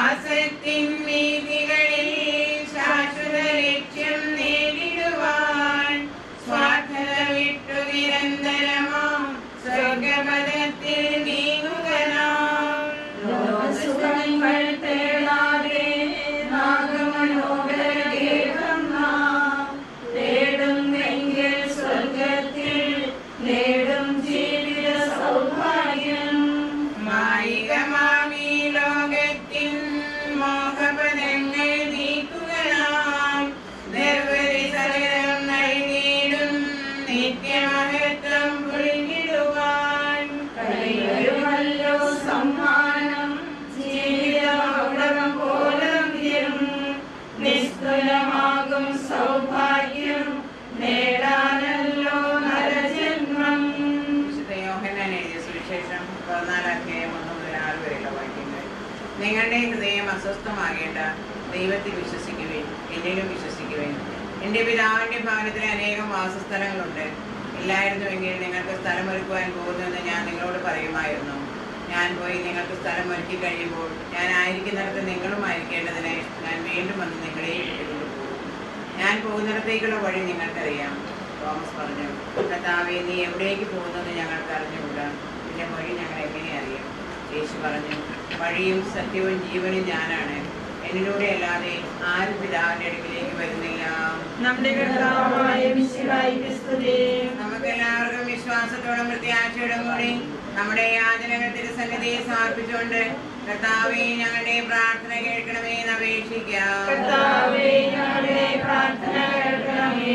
ശ്വാസത്തിൻ വീതികളിൽ ശാശ്വത ലക്ഷ്യം നേടിടുവാൻ സ്വാർത്ഥത വിട്ടു നിരന്തരമാം സ്വർഗപദത്തിൽ നീങ്ങുക നാം ലോകസുഖങ്ങൾ തേടാതെ നാഗമനോഹരഗേഹം നാം തേടുന്നെങ്കിൽ സ്വർഗത്തിൽ നേടും ജീവിത സൗഭാഗ്യം മായികമാമീ ലോകത്തിൻ മോഹപദങ്ങൾ നീക്കുക നാം നിർവൃതി സകലം നൽകിയിടും നിത്യമഹത്വം പുൽകിടുവാൻ കൈവരുമല്ലോ സമ്മാനം ജീവിതമൗടകം പോലന്ത്യം നിസ്തുലമാകും സൗഭാഗ്യം നേടാനല്ലോ നരജന്മം വിശുദ്ധ യോഹന്നാൻ എഴുതിയ സുവിശേഷം പതിനാലാം അധ്യായം ഒന്ന് മുതൽ ആറ് വരെയുള്ള വാക്യങ്ങൾ നിങ്ങളുടെ ഹൃദയം അസ്വസ്ഥമാകേണ്ട ദൈവത്തിൽ വിശ്വസിക്കുവേൻ എന്നിലും വിശ്വസിക്കുവേൻ എൻ്റെ പിതാവിൻ്റെ ഭവനത്തിൽ അനേകം വാസസ്ഥലങ്ങളുണ്ട് ഇല്ലായിരുന്നുവെങ്കിൽ നിങ്ങൾക്ക് സ്ഥലമൊരുക്കുവാൻ പോകുന്നുവെന്ന് ഞാൻ നിങ്ങളോട് പറയുമായിരുന്നു ഞാൻ പോയി നിങ്ങൾക്ക് സ്ഥലം ഒരുക്കി കഴിയുമ്പോൾ ഞാൻ ആയിരിക്കുന്നിടത്ത് നിങ്ങളും ആയിരിക്കേണ്ടതിന് ഞാൻ വീണ്ടും വന്ന് നിങ്ങളെ കൊണ്ടുപോകും ഞാൻ പോകുന്നിടത്തേക്കുള്ള വഴി നിങ്ങൾക്കറിയാം തോമസ് പറഞ്ഞു കർത്താവെ നീ എവിടേക്ക് പോകുന്നത് ഞങ്ങൾക്ക് അറിഞ്ഞുകൂടാ നിന്റെ വഴി ഞങ്ങൾ എങ്ങനെ അറിയും യേശു പറഞ്ഞു വഴിയും സത്യവും ജീവനും ഞാനാണ് എന്നിലൂടെ അല്ലാതെ ആരും പിതാവിന്റെ അടുക്കിലേക്ക് വരുന്നില്ല നമ്മുടെ കർത്താവായ മിശിഹായിക്ക് സ്തുതി നമുക്ക് എല്ലാവർക്കും വിശ്വാസത്തോടും പ്രത്യാശയോടും കൂടി നമ്മുടെ യാചനകൾ തിരുസന്നിധിയെ സമർപ്പിച്ചുകൊണ്ട് കർത്താവെ ഞങ്ങളുടെ പ്രാർത്ഥന കേൾക്കണമേ എന്ന് അപേക്ഷിക്കാം കർത്താവേ ഞങ്ങളുടെ പ്രാർത്ഥന കേൾക്കണമേ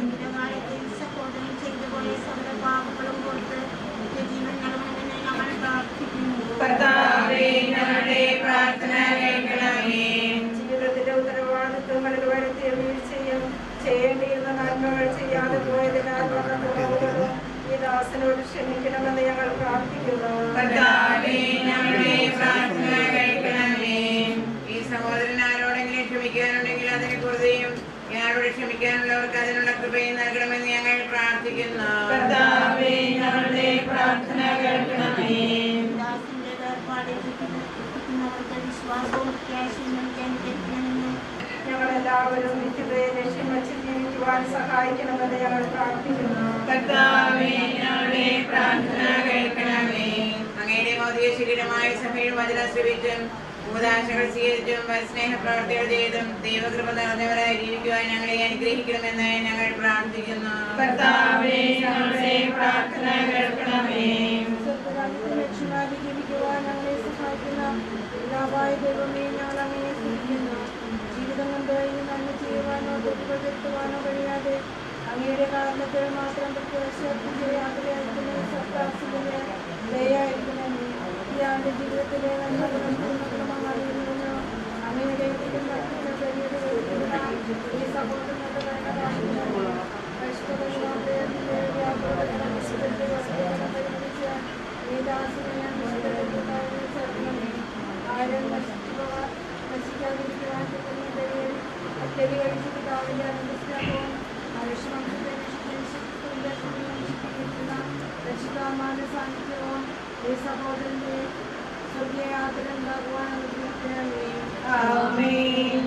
സഹോദരൻ ചെയ്തുപോയ സകല പാപങ്ങളും കൊടുത്ത് നിത്യജീവൻ നൽകണമെന്ന് ഞങ്ങൾ പ്രാർത്ഥിക്കുന്നു കർത്താവേ ഞങ്ങളുടെ പ്രാർത്ഥന കേൾക്കണമേ ജീവിതത്തിലെ ഉത്തരവാദിത്വങ്ങളിൽ വരുത്തിയ വീഴ്ചയും ചെയ്യേണ്ടിയിരുന്ന നന്മകൾ ചെയ്യാതെ പോയതിനാൽ വന്ന കുറവുകൾ ഈ ദാസനോട് ക്ഷമിക്കണമെന്ന് ഞങ്ങൾ പ്രാർത്ഥിക്കുന്നു കർത്താവേ ഞങ്ങളുടെ പ്രാർത്ഥന കേൾക്കണമേ ഈ സഹോദരൻ ആരോടെങ്കിലും ക്ഷമിക്കാനുണ്ടെങ്കിൽ അതിനെ കുറിച്ചും ഇയാളോട് ക്ഷമിക്കാനുള്ളവർക്ക് അതിനുള്ള കൃപയും നൽകണമെന്ന് ഞങ്ങൾ പ്രാർത്ഥിക്കുന്നു കർത്താവേ ഞങ്ങളുടെ പ്രാർത്ഥന കേൾക്കണമേ ദാസിന്റെ വേർപാടിൽ എത്തിക്കുന്നവർക്ക് വിശ്വാസവും പ്രത്യാശയും നൽകി അനുഗ്രഹിക്കണമെന്ന് ഞങ്ങളെല്ലാവരും നിത്യതയെ ലക്ഷ്യം വെച്ച് ജീവിക്കുവാൻ സഹായിക്കണമെന്ന് ഞങ്ങൾ പ്രാർത്ഥിക്കുന്നു കർത്താവേ ഞങ്ങളുടെ പ്രാർത്ഥന കേൾക്കണമേ അങ്ങയുടെ മൗതിക ശരീരമായ സഭയിൽ വചനം ശ്രവിച്ചും ഉപദാശകൾ സ്വീകരിച്ചും സ്നേഹ പ്രവർത്തികൾ ചെയ്തും ദൈവകൃപ നിറഞ്ഞവരായി ജീവിക്കുവാൻ ഞങ്ങളെ അനുഗ്രഹിക്കണമെന്ന് ഞങ്ങൾ പ്രാർത്ഥിക്കുന്നു കർത്താവേ ഞങ്ങളുടെ പ്രാർത്ഥന കേൾക്കണമേ സ്വർഗ്ഗരാജ്യത്തിൽ ലക്ഷ്യമാക്കി ജീവിക്കുവാൻ ഞങ്ങളെ സഹായിക്കുന്ന പിതാവായ ദൈവമേ ഞങ്ങൾ അങ്ങനെ സ്തുതിക്കുന്നു ജീവിതം കൊണ്ട് ഇനി നന്മ ചെയ്യുവാനോ തെറ്റുകൾ വരുത്തുവാനോ കഴിയാതെ അങ്ങയുടെ കാരണത്തിൽ മാത്രം പ്രത്യാശത്തിന്റെ യാത്രയായിരിക്കുന്ന സർക്കാസിന്റെ ദയായിരിക്കണമേ ഇയാളുടെ ജീവിതത്തിലെ നന്മകളും തിന്മകളും അങ്ങ് അറിയുന്നുവെന്നോ അങ്ങയുടെ വീടും ഭക്തിയുടെ പരിധി വരുത്തുന്ന ഈ സഹോദരങ്ങളുടെ ഭരണകാലത്തിനോ പരിഷ്കരണങ്ങളുടെ വ്യാപാരം വിശുദ്ധത്തെ വസ്തുക്കളും പരിഗണിച്ച് ഈ ദാസിനെ ഞാൻ വിശുദ്ധത്തെ ചേർക്കണമേ ആരും നശിക്കുവാൻ നശിക്കാതിരിക്കുവാൻ കിട്ടുന്ന ദൈവം അത്യധി കഴിച്ച് പിതാവിന്റെ അനുഗ്രഹവും മനുഷ്യവംശത്തെ നശിപ്പിക്കുന്ന രക്ഷിതാമാന്റെ സാന്നിധ്യവും ഈ സഹോദരന്റെ സ്വർഗീയ യാത്ര ഉണ്ടാകുവാൻ അനുഗ്രഹിക്കണമേ ആമേൻ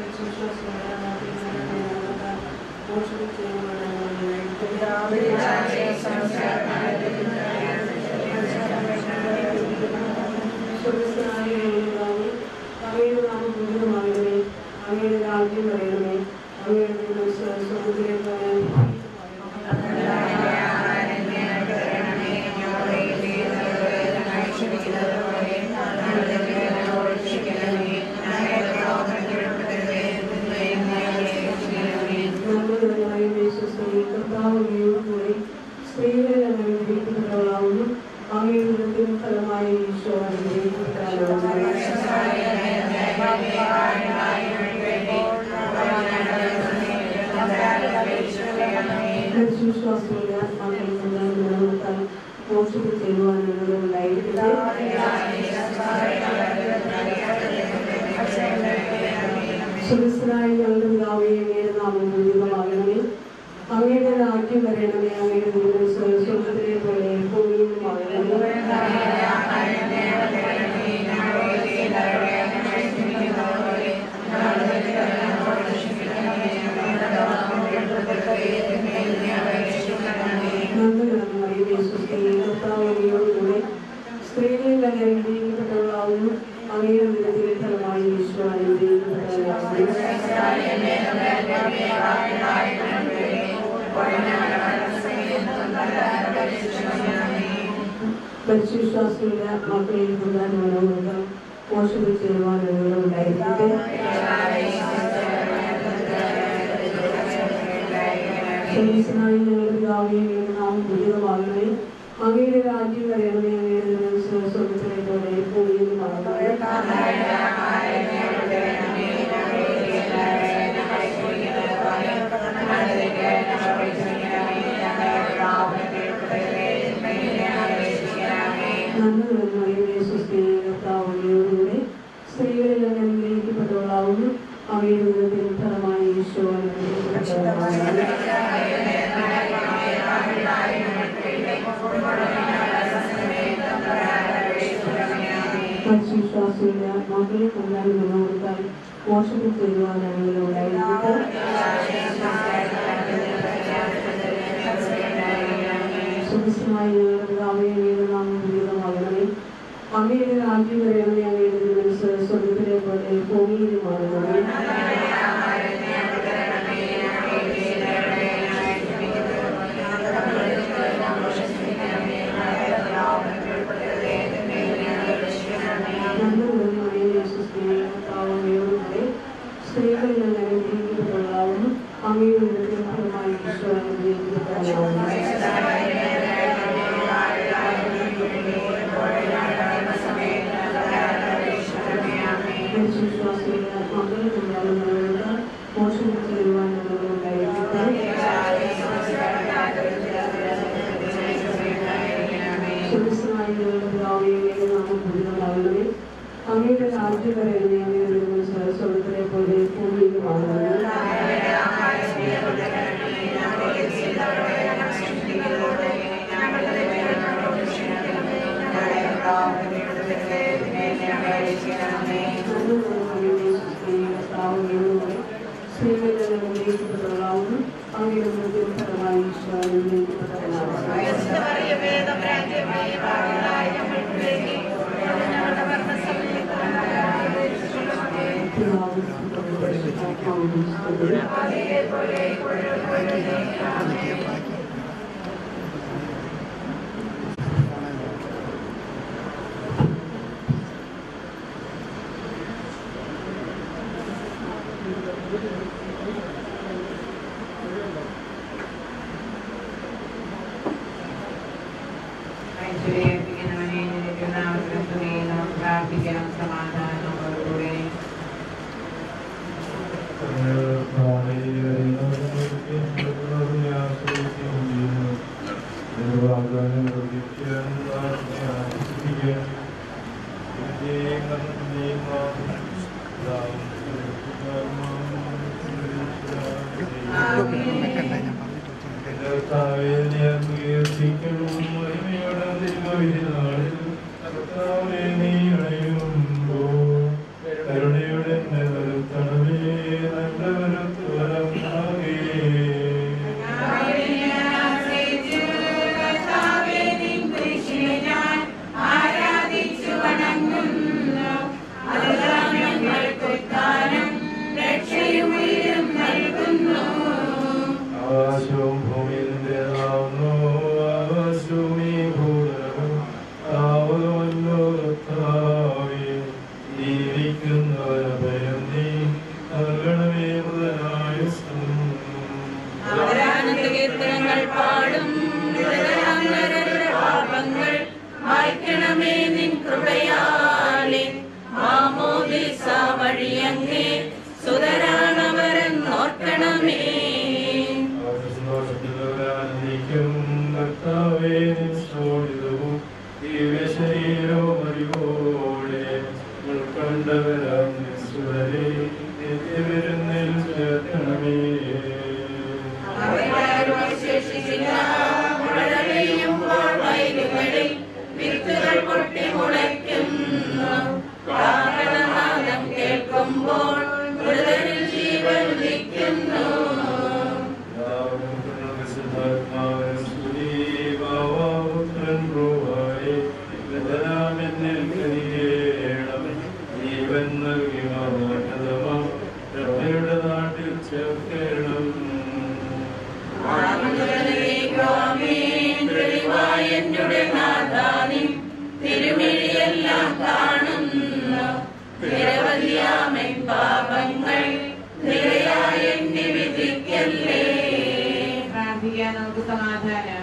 അങ്ങയുടെ നാമം പൂർണ്ണമാകണമേ അങ്ങയുടെ രാജ്യം പറയണമേ അങ്ങയുടെ സ്വർഗത്തിലെ പോലെ നമ്മളുമായി വിശ്വസിക്കുകയും കർത്താവുകയും കൂടി സ്ത്രീകളെ ഞങ്ങൾ വിധിക്കപ്പെട്ടവളാവുന്നു അങ്ങയുടെ വൃത്തിയും ഫലമായി ഈശോ വിശ്വാസത്തിന്റെ ആത്മാക്കളിൽ നിന്ന് നിലനിർത്താൻ മോശത്തിൽ ചെയ്യുവാനുള്ള ഉണ്ടായിരിക്കട്ടെ സുരസ്വരായ ഞങ്ങളുടെ പിതാവേ അങ്ങയുടെ നാമം പൂജിതമാകണമേ അങ്ങയുടെ രാജ്യം വരണമേ അങ്ങയുടെ വീട് സ്വർഗത്തിലെ പോലെ ഭൂമിയിലും ആകണമേ പരിശുശ്വാസികളുടെ മക്കളിൽ പ്രധാന മനോഹരം മോശത്തിൽ ചേരുവാൻ ഉണ്ടായിരിക്കട്ടെ സർവീസിനായി ഞങ്ങളുടെ പിതാവേ നാം ഉചിതമാകണമേ അങ്ങയുടെ രാജ്യം വരണമേ അങ്ങയുടെ സ്വർഗത്തിലെ പോലെ ഭൂമിയിൽ മറന്നേ നന്മയുടെ സ്ത്രീകളിൽ അങ്ങ് അനുഗ്രഹിക്കപ്പെട്ടവളാവുന്നു അവയുടെ ഉദരത്തിൻ ഫലമായി ഈശോ അനുഗ്രഹിക്കപ്പെട്ടവളാവുന്നു പരിശുശ്വാസിയുടെ ആത്മാക്കളെ കൊണ്ടാടി നിലനിർത്താൻ മോശത്തിൽ ചെയ്യുവാൻ അനുകൂലമുണ്ടായിരിക്കട്ടെ സുഖസ്യമായി ഞങ്ങളുടെ പിതാവേ നാം ജീവിതമാകണമേ അങ്ങയുടെ രാജ്യം വരണമേ അങ്ങയുടെ തിരുമനസ് സ്വർഗത്തിലെ പോലെ ഭൂമിയിലും മാറണമേ സ്ത്രീകളിൽ നിന്ന് അനുഗ്രഹിക്കപ്പെട്ടവളാവുന്നു അങ്ങയുടെ ഉദരത്തിൻ ഫലമായി ഈശോ അനുഗ്രഹിക്കപ്പെട്ടവളാവുന്നു വിശ്വാസികളുടെ ആത്മാക്കളെ കൊണ്ടാണ് നിലനിർത്താൻ മോശത്തിൽ ചേരുവാൻ ഉണ്ടായിരിക്കട്ടെ സുഖസ്യമായി ഞങ്ങളുടെ പിതാവേ നാമം പൂജിതമാകണമേ അങ്ങയുടെ രാജ്യം വരണമേ അങ്ങയുടെ മനസ്സ് സ്വർഗത്തിലെ പോലെ ഭൂമിയിലും ആകണമേ സ്ത്രീകളുടെ അനുഗ്രഹിക്കപ്പെട്ടവളാവുന്നു അങ്ങയുടെ മൃത്യു ഫലമായി ഈശോ അനുഗ്രഹിക്കപ്പെട്ടവളാവുന്നു ഐശ്വര്യപ്പിക്കുന്നവനെ നിന്റെ നാമത്തിൽ സ്തുതിക്കുന്നു പ്രാർത്ഥിക്കാം സമാധാനത്തോടുകൂടെ കരുണയുടെ നിലനിർത്തണമേ നല്ലവരും ആകാശവും ഭൂമിയിലെ നാവുന്നു ആകാശവും ഈ ഭൂതലവും താവകമല്ലോ കർത്താവേ. ജീവിക്കുന്നവന് ഭയം നീ നൽകണമേ മൃതനായുസ്സും. കീർത്തനങ്ങൾ പാടും ഹൃദയാന്തരരുടെ പാപങ്ങൾ മായ്ക്കണമേ നിൻ കൃപയാലെ മാമോദിസ വഴിയങ്ങേ സുതരാണവരെന്നോർക്കണമേ സന്തോഷത്തിലവരാനന്ദിക്കും കർത്താവേ നിൻ ശോഭിതവും ദിവ്യശരീരവും അറിവോടെ ഉൾക്കൊണ്ടവരാം നിസ്വരെ നിത്യവിരുന്നിൽ ചേർക്കണമേ അവശേഷിച്ചില്ല മഴ പെയ്യുമ്പോൾ വയലുകളിൽ വിത്തുകൾ പൊട്ടി മുളയ്ക്കുന്നു കാരണനാദം കേൾക്കുമ്പോൾ മൃതരിൽ ജീവൻ ഉദിക്കുന്നു ജീവൻ നൽകി ചേർക്കണം എന്നുടെ നാഥാനിൻ തിരുമിഴിയെല്ലാം കാണുന്നു നിരവധിയാമൻ പാപങ്ങൾ നിരയായ എന്നെ വിധിക്കല്ലേ പ്രാർത്ഥിക്കാൻ നമുക്ക് സമാധാനം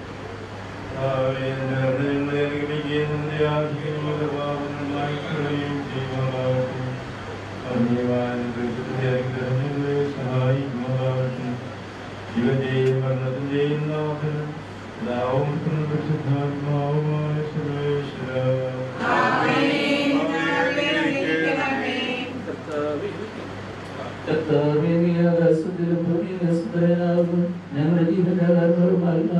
ശിവന്റെയും മരണത്തിന്റെയും നാഥനും പിതാവും പുത്രനും പരിശുദ്ധാത്മാവുമായ സർവേശ്വര ഞങ്ങളുടെ ജീവനാകുന്നു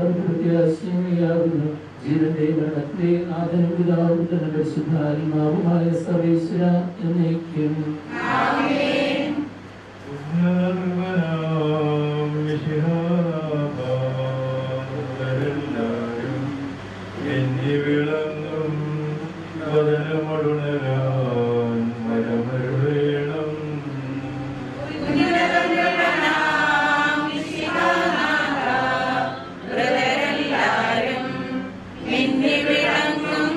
ജീവന്റെ മരണത്തെ ആദരം പിതാവും പരിശുദ്ധാത്മാവുമായ സർവേശ്വര എന്നേക്കും വിളങ്ങും വദനമടുണരാൻ മരമരുവേണം ബ്രദരെല്ലാരും നിന്നെ വിളങ്ങും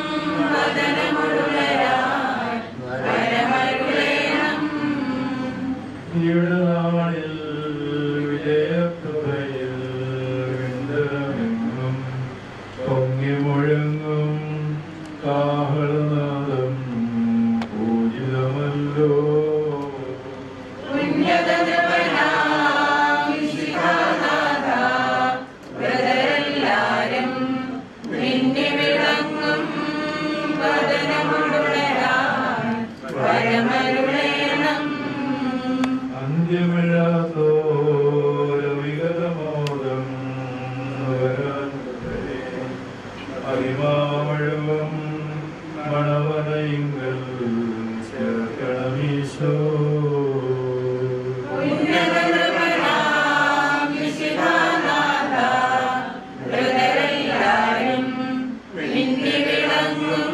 വദനമുള്ളരാൻ വരമരുളേണം ഈയുടെ നാളിൽ വിജയപ്രഭയിൽ വിണ്ടമെങ്ങും പൊങ്ങി മുഴങ്ങും കാഹളനാദം പൂജിതമല്ലോ ബ്രദരെല്ലാരും നിന്നെ വിളങ്ങും വദനമുള്ളരാൻ വരമരുളേണം അന്ത്യമില്ലാത്തോരവികതമോദം വരാൻ അരിമാമഴവും മണവനയിങ്കൽ ചേർക്കണമീശോ ബ്രദരെല്ലാരും നിന്നെ വിളങ്ങും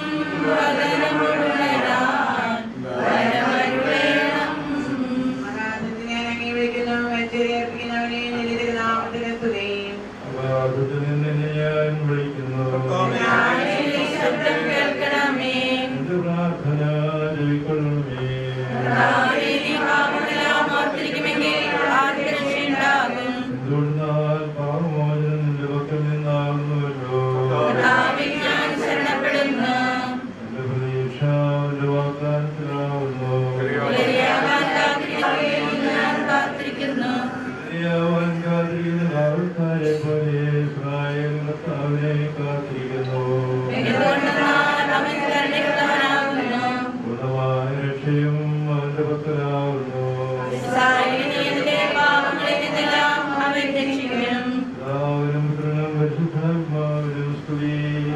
വദനമുള്ളരാൻ വരമരുളേണം മഹാദിനെ ഞാൻ അങ്ങേ വിളിക്കുന്നു വെച്ചേർപ്പിക്കുന്നവനെ നിന്റെ നാമത്തിന് സ്തുതിയും അഗാധത്തിൽ നിന്ന് ഞാൻ വിളിക്കുന്നു ശബ്ദം കേൾക്കണമേ എന്റെ പ്രാർത്ഥന ജയിക്കൊള്ളണമേ നാവിനി പാപമെല്ലാം ഓർത്തിരിക്കുമെങ്കിൽ ആർക്ക് രക്ഷയുണ്ടാകും എന്തുകൊണ്ടാൽ പാപമോചനം നിന്റെ പക്കൽ നിന്നാകുന്നുവല്ലോ നാവിൽ ഞാൻ ശരണപ്പെടുന്നു എന്റെ പ്രതീക്ഷ എന്റെ വാഗ്ദാനത്തിലാവുന്നു ബലിയാകാൻ കാത്തിരിക്കുകയും ഞാൻ കാത്തിരിക്കുന്നു ബലിയാവാൻ കാത്തിരിക്കുന്ന ആൾക്കാരെ പോലെ ഇസ്രായേൽ കർത്താവിനെ കാത്തിരിക്കുന്നു എന്തുകൊണ്ടെന്നാൽ അവൻ കരുണയുള്ളവനാകുന്നു പൂർണ്ണമായ രക്ഷയും അവന്റെ പക്കലാവുന്നു ഇസ്രായേലിനെ എന്റെ പാപങ്ങളിൽ നിന്നെല്ലാം അവൻ രക്ഷിക്കണം പിതാവിനും പുത്രനും പരിശുദ്ധാത്മാവിനും സ്തുതി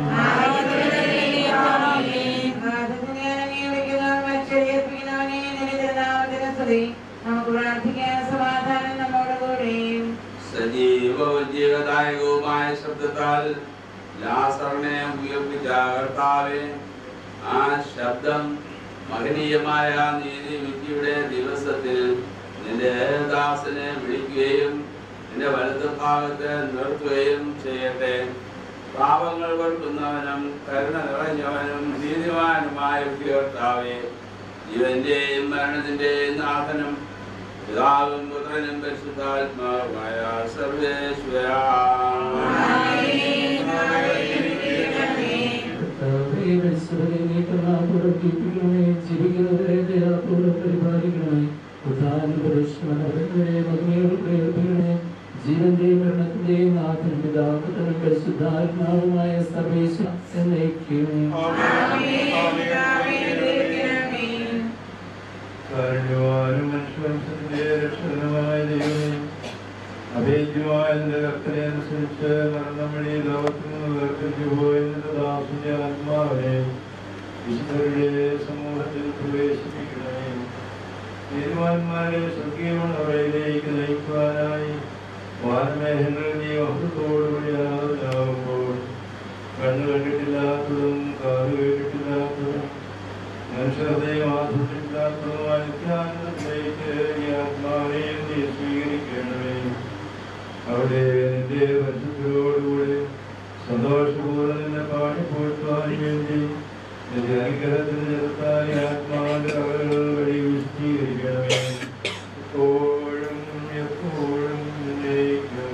ആമേൻ. മഹാദിനെ ഞാൻ അങ്ങേ വിളിക്കുന്നു വെച്ചേർപ്പിക്കുന്നവനെ നിന്റെ നാമത്തിന് സ്തുതി നമുക്ക് പ്രാർത്ഥിക്കാൻ സമാധാനം നമ്മോട് കൂടെയും സജീവവും ജീവദായകവുമായ ശബ്ദത്താൽ ലാസറിനെ ഉയർപ്പിച്ച കർത്താവെ ആ ശബ്ദം മഹനീയമായ നീതി വിധിയുടെ ദിവസത്തിൽ നിന്റെ ദാസനെ വിളിക്കുകയും നിന്റെ വലത് ഭാഗത്ത് നിർത്തുകയും ചെയ്യട്ടെ പാപങ്ങൾ കൊടുക്കുന്നവനും കരുണ നിറഞ്ഞവനും നീതിമാനുമായ കർത്താവെ ജീവന്റെയും മരണത്തിന്റെയും നാഥനും പിതാവും പുത്രനും പരിശുദ്ധാത്മാവുമായ സർവേശ്വര ജീവന്റെയും മരണത്തിന്റെയും നാഥനും പിതാപുത്രനും പരിശുദ്ധാത്മാവുമായ സർവേശ്വര എന്നേക്കും കാരുണ്യവാനും മനുഷ്യവംശത്തിന്റെ രക്ഷകനുമായ ദൈവമേ അഭേദ്യമായ നിന്റെ കർത്തനെ അനുസരിച്ച് മരണം വഴി ലോകത്തിൽ നിന്ന് വേർതിരിച്ചു പോയ നിന്റെ ദാസിന്റെ ആത്മാവിനെ വിശുദ്ധരുടെ സമൂഹത്തിൽ പ്രവേശിപ്പിക്കണമേ തീരുമാന്മാരെ സ്വർഗീയമുള്ളവയിലേക്ക് നയിക്കുവാനായി വാനമേഘങ്ങളിൽ നീ മഹത്വത്തോടുകൂടി ആകുമ്പോൾ കണ്ണു കണ്ടിട്ടില്ലാത്തതും കാത് കേട്ടിട്ടില്ലാത്തതും മനുഷ്യഹൃദയം ആസ്വദിച്ചില്ലാത്തതുമായ നിത്യാനന്ദത്തിലേക്ക് ഈ ആത്മാവിനെ സന്തോഷപൂർവ്വം നിന്നെ പാടിപ്പോറ്റുവാൻ വേണ്ടി നിന്റെ അനുഗ്രഹത്തിന് ചെറുത്തായി ആത്മാവിന്റെ അവകൾ വഴി വിശദീകരിക്കണമേ എപ്പോഴും എപ്പോഴും എന്നേക്കും.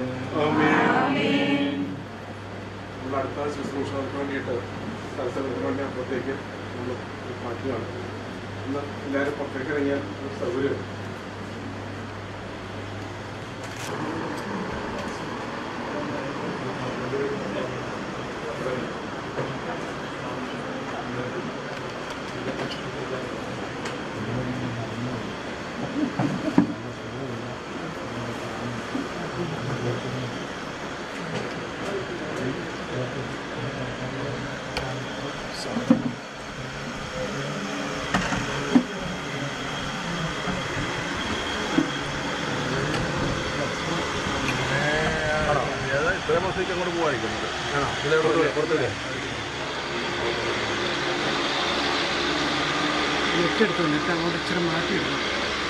നമ്മൾ അടുത്ത ശുശ്രൂഷകൾക്ക് വേണ്ടിയിട്ട് സ്ഥലത്തിന് വേണ്ടി അപ്പുറത്തേക്ക് നമ്മൾ മാറ്റുകയാണ് ഇന്ന് എല്ലാവരും പുറത്തേക്ക് ഇറങ്ങിയാൽ ഒരു സൗകര്യം ഇത്രയും മാസത്തേക്ക് അങ്ങോട്ട് പോവായിരിക്കുന്നത് പുറത്തൂടെ നെറ്റ് എടുത്തു നെറ്റ് അങ്ങോട്ട് ഇച്ചിരി മാറ്റിയിടണം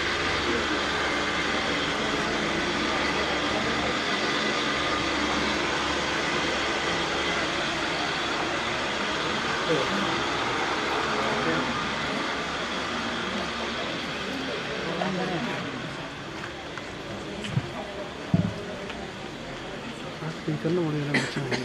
ആ സ്പീക്കറിന് മുകളിൽ വെച്ചാൽ മതി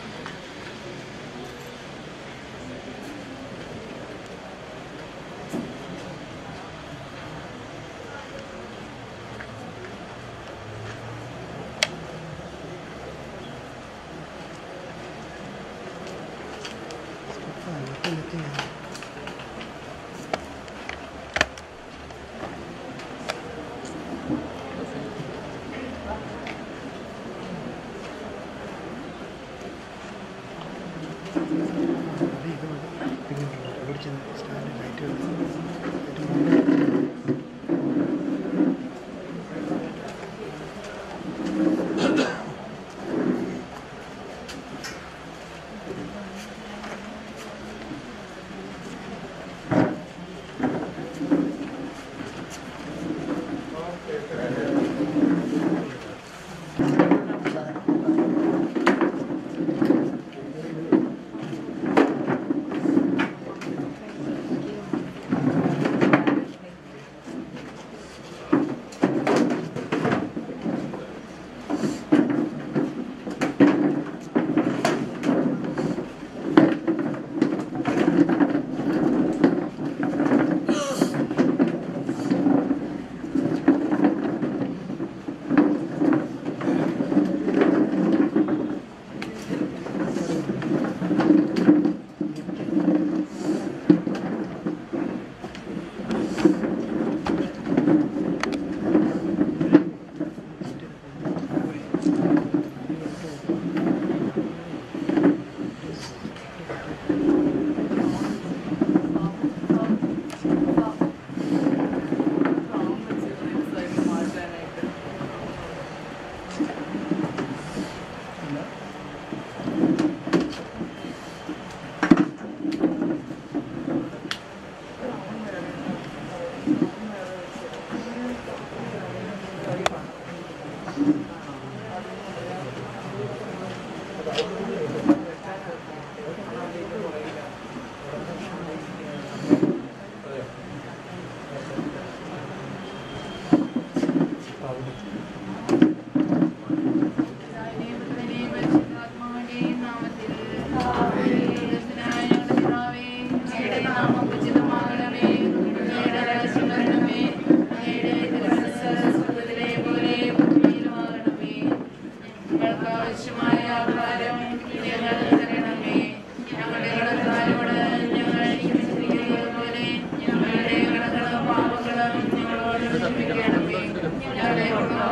ആവശ്യമായ ആഹാരം ഞങ്ങൾ തരണമേ ഞങ്ങളുടെ കടക്കാരോട് ഞങ്ങൾ ക്ഷമിച്ചിരിക്കുന്നത് പോലെ ഞങ്ങളുടെ കടകളും പാപങ്ങളും ഞങ്ങളോട് ക്ഷമിക്കണമേ ഞങ്ങളെ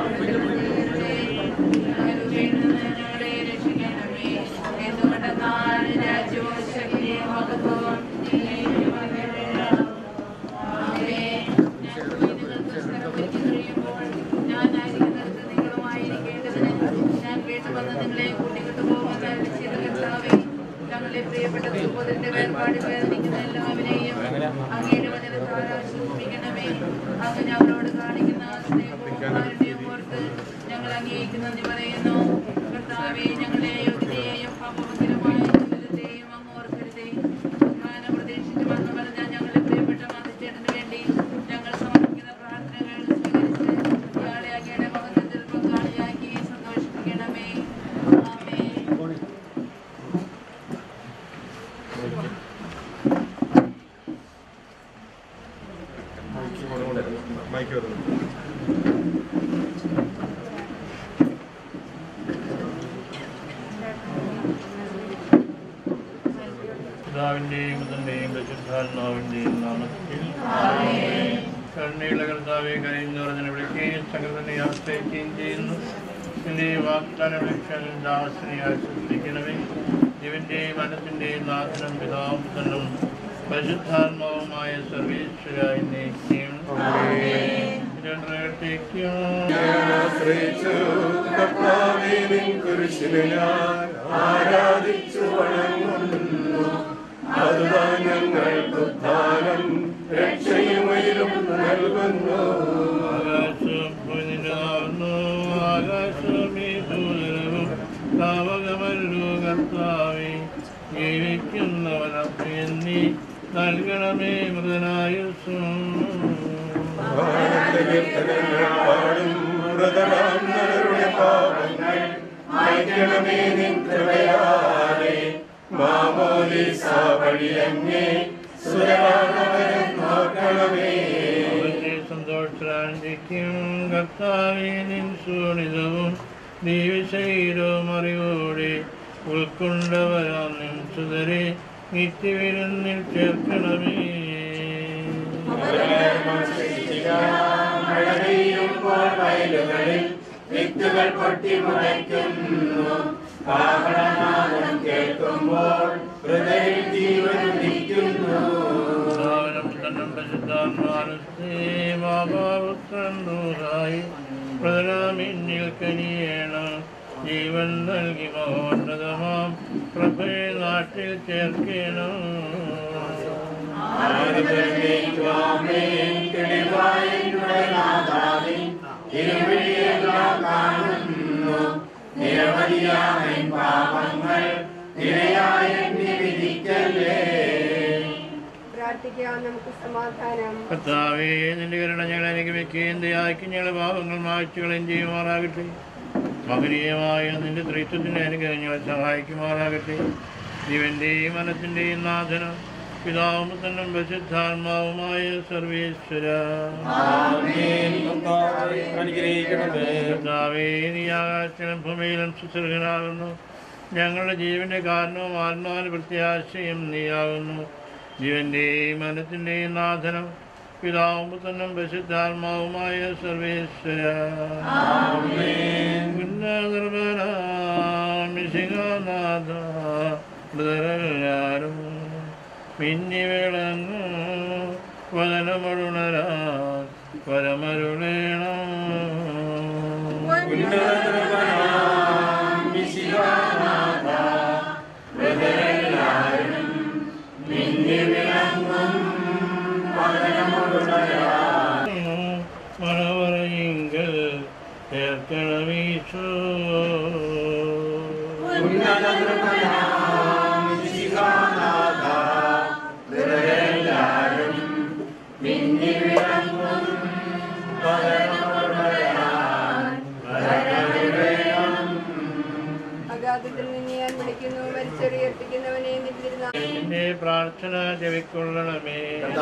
ഞങ്ങളെ രക്ഷിക്കണമേ എന്തുകൊണ്ടെന്നാൽ രാജ്യവും ശക്തിയും മഹത്വവും ഞാനായിരിക്കുന്നിടത്ത് നിങ്ങളുമായിരിക്കേണ്ടതിന് ഞാൻ വീണ്ടും വന്ന് നിങ്ങളെ കൂട്ടിക്കൊണ്ടുപോകുന്ന നിശ്ചിത കർത്താവേ ഞങ്ങളുടെ പ്രിയപ്പെട്ട സഹോദരന്റെ വേർപാട് വേദനിക്കുന്ന എല്ലാവരെയും അങ്ങയുടെ വചനത്താൽ ആശ്വസിപ്പിക്കണമേ അങ്ങ് ഞങ്ങളോട് കാണിക്കുന്ന സ്നേഹവും കാരുണ്യവും ഓർത്ത് ഞങ്ങൾ അങ്ങേക്ക് നന്ദി പറയുന്നു കർത്താവേ ഞങ്ങളെ യോഗ്യതയെയും പാപമൊക്കെ മൈക്ക് വരുന്നു പിതാവിന്റെയും പുത്രന്റെയും പരിശുദ്ധാത്മാവിന്റെയും നാമത്തിൽ കരുണയുള്ള കർത്താവെ കരയുന്നു പറഞ്ഞതിനെ വിളിക്കുകയും സകലതനെ ആശ്രയിക്കുകയും ചെയ്യുന്നു നിന്റെ വാഗ്ദാനം വിളിച്ചാൽ ദാസനെ ആശ്വസിപ്പിക്കണമേ ജീവന്റെയും മനത്തിന്റെയും നാഥനും പിതാവും പുത്രനും പരിശുദ്ധാത്മാവുമായ സർവീശ്വര എന്നേക്കും ആശ്രയിച്ചു കർത്താവേ നിൻ കുരിശിനെ ഞാൻ ആരാധിച്ചു വണങ്ങുന്നു അതുതാൻ ഞങ്ങൾക്ക് ഉദ്ധാനം രക്ഷയും ഉയരും നൽകുന്നു ആകാശം പുനിതാവുന്നു ആകാശമേ ദൂരവും താവകമല്ലു കർത്താവേ ജീവിക്കുന്നവനപ്രിയൻ നീ നൽകണമേ മൃതനായുസ്സും കീർത്തനങ്ങൾ പാടും വ്രതരാം നരരുടെ പാപങ്ങൾ മായ്ക്കണമേ നിൻ കൃപയാലെ മാമോലീസ വഴിയങ്ങേ സുരവാണവരം നോക്കണമേ അവന്റെ സന്തോഷാന്തിക്കും കർത്താവേ നിൻ സുനിതവും ദീവശൈലവും അറിവോടെ ഉൾക്കൊണ്ടവരാം നിൻ സുതരെ നിത്യവിരുന്നിൽ ചേർക്കണമേ മഴ പെയ്യുമ്പോൾ വയലുകളിൽ വിത്തുകൾ പൊട്ടി മുളയ്ക്കുന്നു കാഹളനാദം കേൾക്കുമ്പോൾ ഹൃദയം ജീവൻ ഉദിക്കുന്നു പ്രധാനമിന്നിൽ കനിയേണം ജീവൻ നൽകി മഹോന്നതമാം പ്രഭയെ നാട്ടിൽ ചേർക്കണം നിരവധിയാമൻ പാപങ്ങൾ നിരയായ വിധിക്കല്ലേ പ്രാർത്ഥിക്കാം നമുക്ക് സമാധാനം കർത്താവേ നിന്റെ കരുണ ഞങ്ങളെ അനുഗമിക്കുകയും ദയാക്കി ഞങ്ങളെ പാപങ്ങൾ മായ്ച്ചുകളയും ചെയ്യുമാറാകട്ടെ മകനീയമായ നിന്റെ ത്രിത്വത്തിന്റെ അനുഗ്രഹം ഞങ്ങളെ സഹായിക്കുമാറാകട്ടെ ജീവന്റെയും മനത്തിന്റെയും നാഥനം പിതാവും തന്നും പ്രസിദ്ധാത്മാവുമായ സർവേശ്വര കർത്താവേ നീ ആകാശത്തിലും ഭൂമിയിലും സുസൃഹനാകുന്നു ഞങ്ങളുടെ ജീവന്റെ കാരണവും ആത്മാവിന് പ്രത്യാശയും നീയാകുന്നു ജീവന്റെയും മനത്തിന്റെയും നാഥനം പിതാവും പുത്രനും പ്രസിദ്ധാത്മാവുമായ സർവേശ്വര മിശികാനാഥ മൃതരെല്ലാരും മിന്നി വിളങ്ങു വദനമരുണരാ പരമരുളേണം മണവറയിങ്കൽ ചേർക്കണമീശോ അഗാധത്തിൽ നിന്ന് ഞാൻ വിളിക്കുന്നു മരിച്ചെറിയർപ്പിക്കുന്നവനെ നിന്നിരുന്ന നിന്റെ പ്രാർത്ഥന ജപിക്കൊള്ളണമേ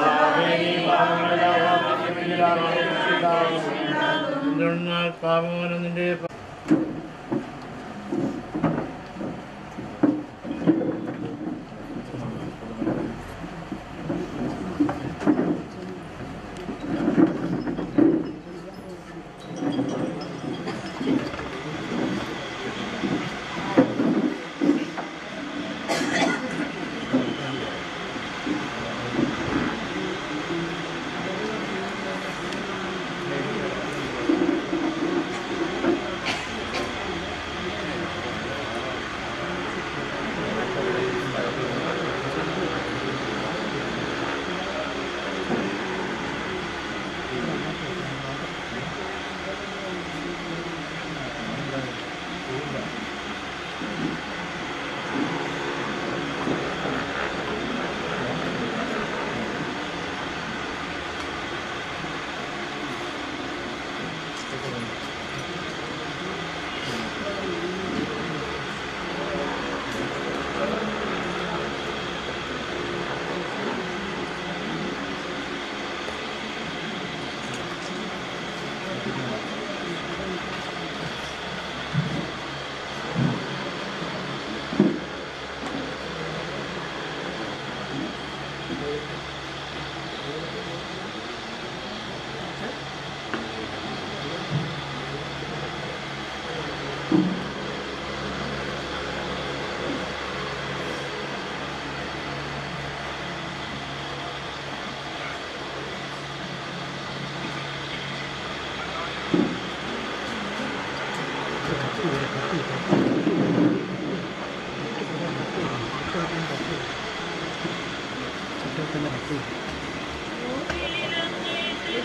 എന്തുകൊണ്ടെന്നാൽ പാപമോനം നിന്റെ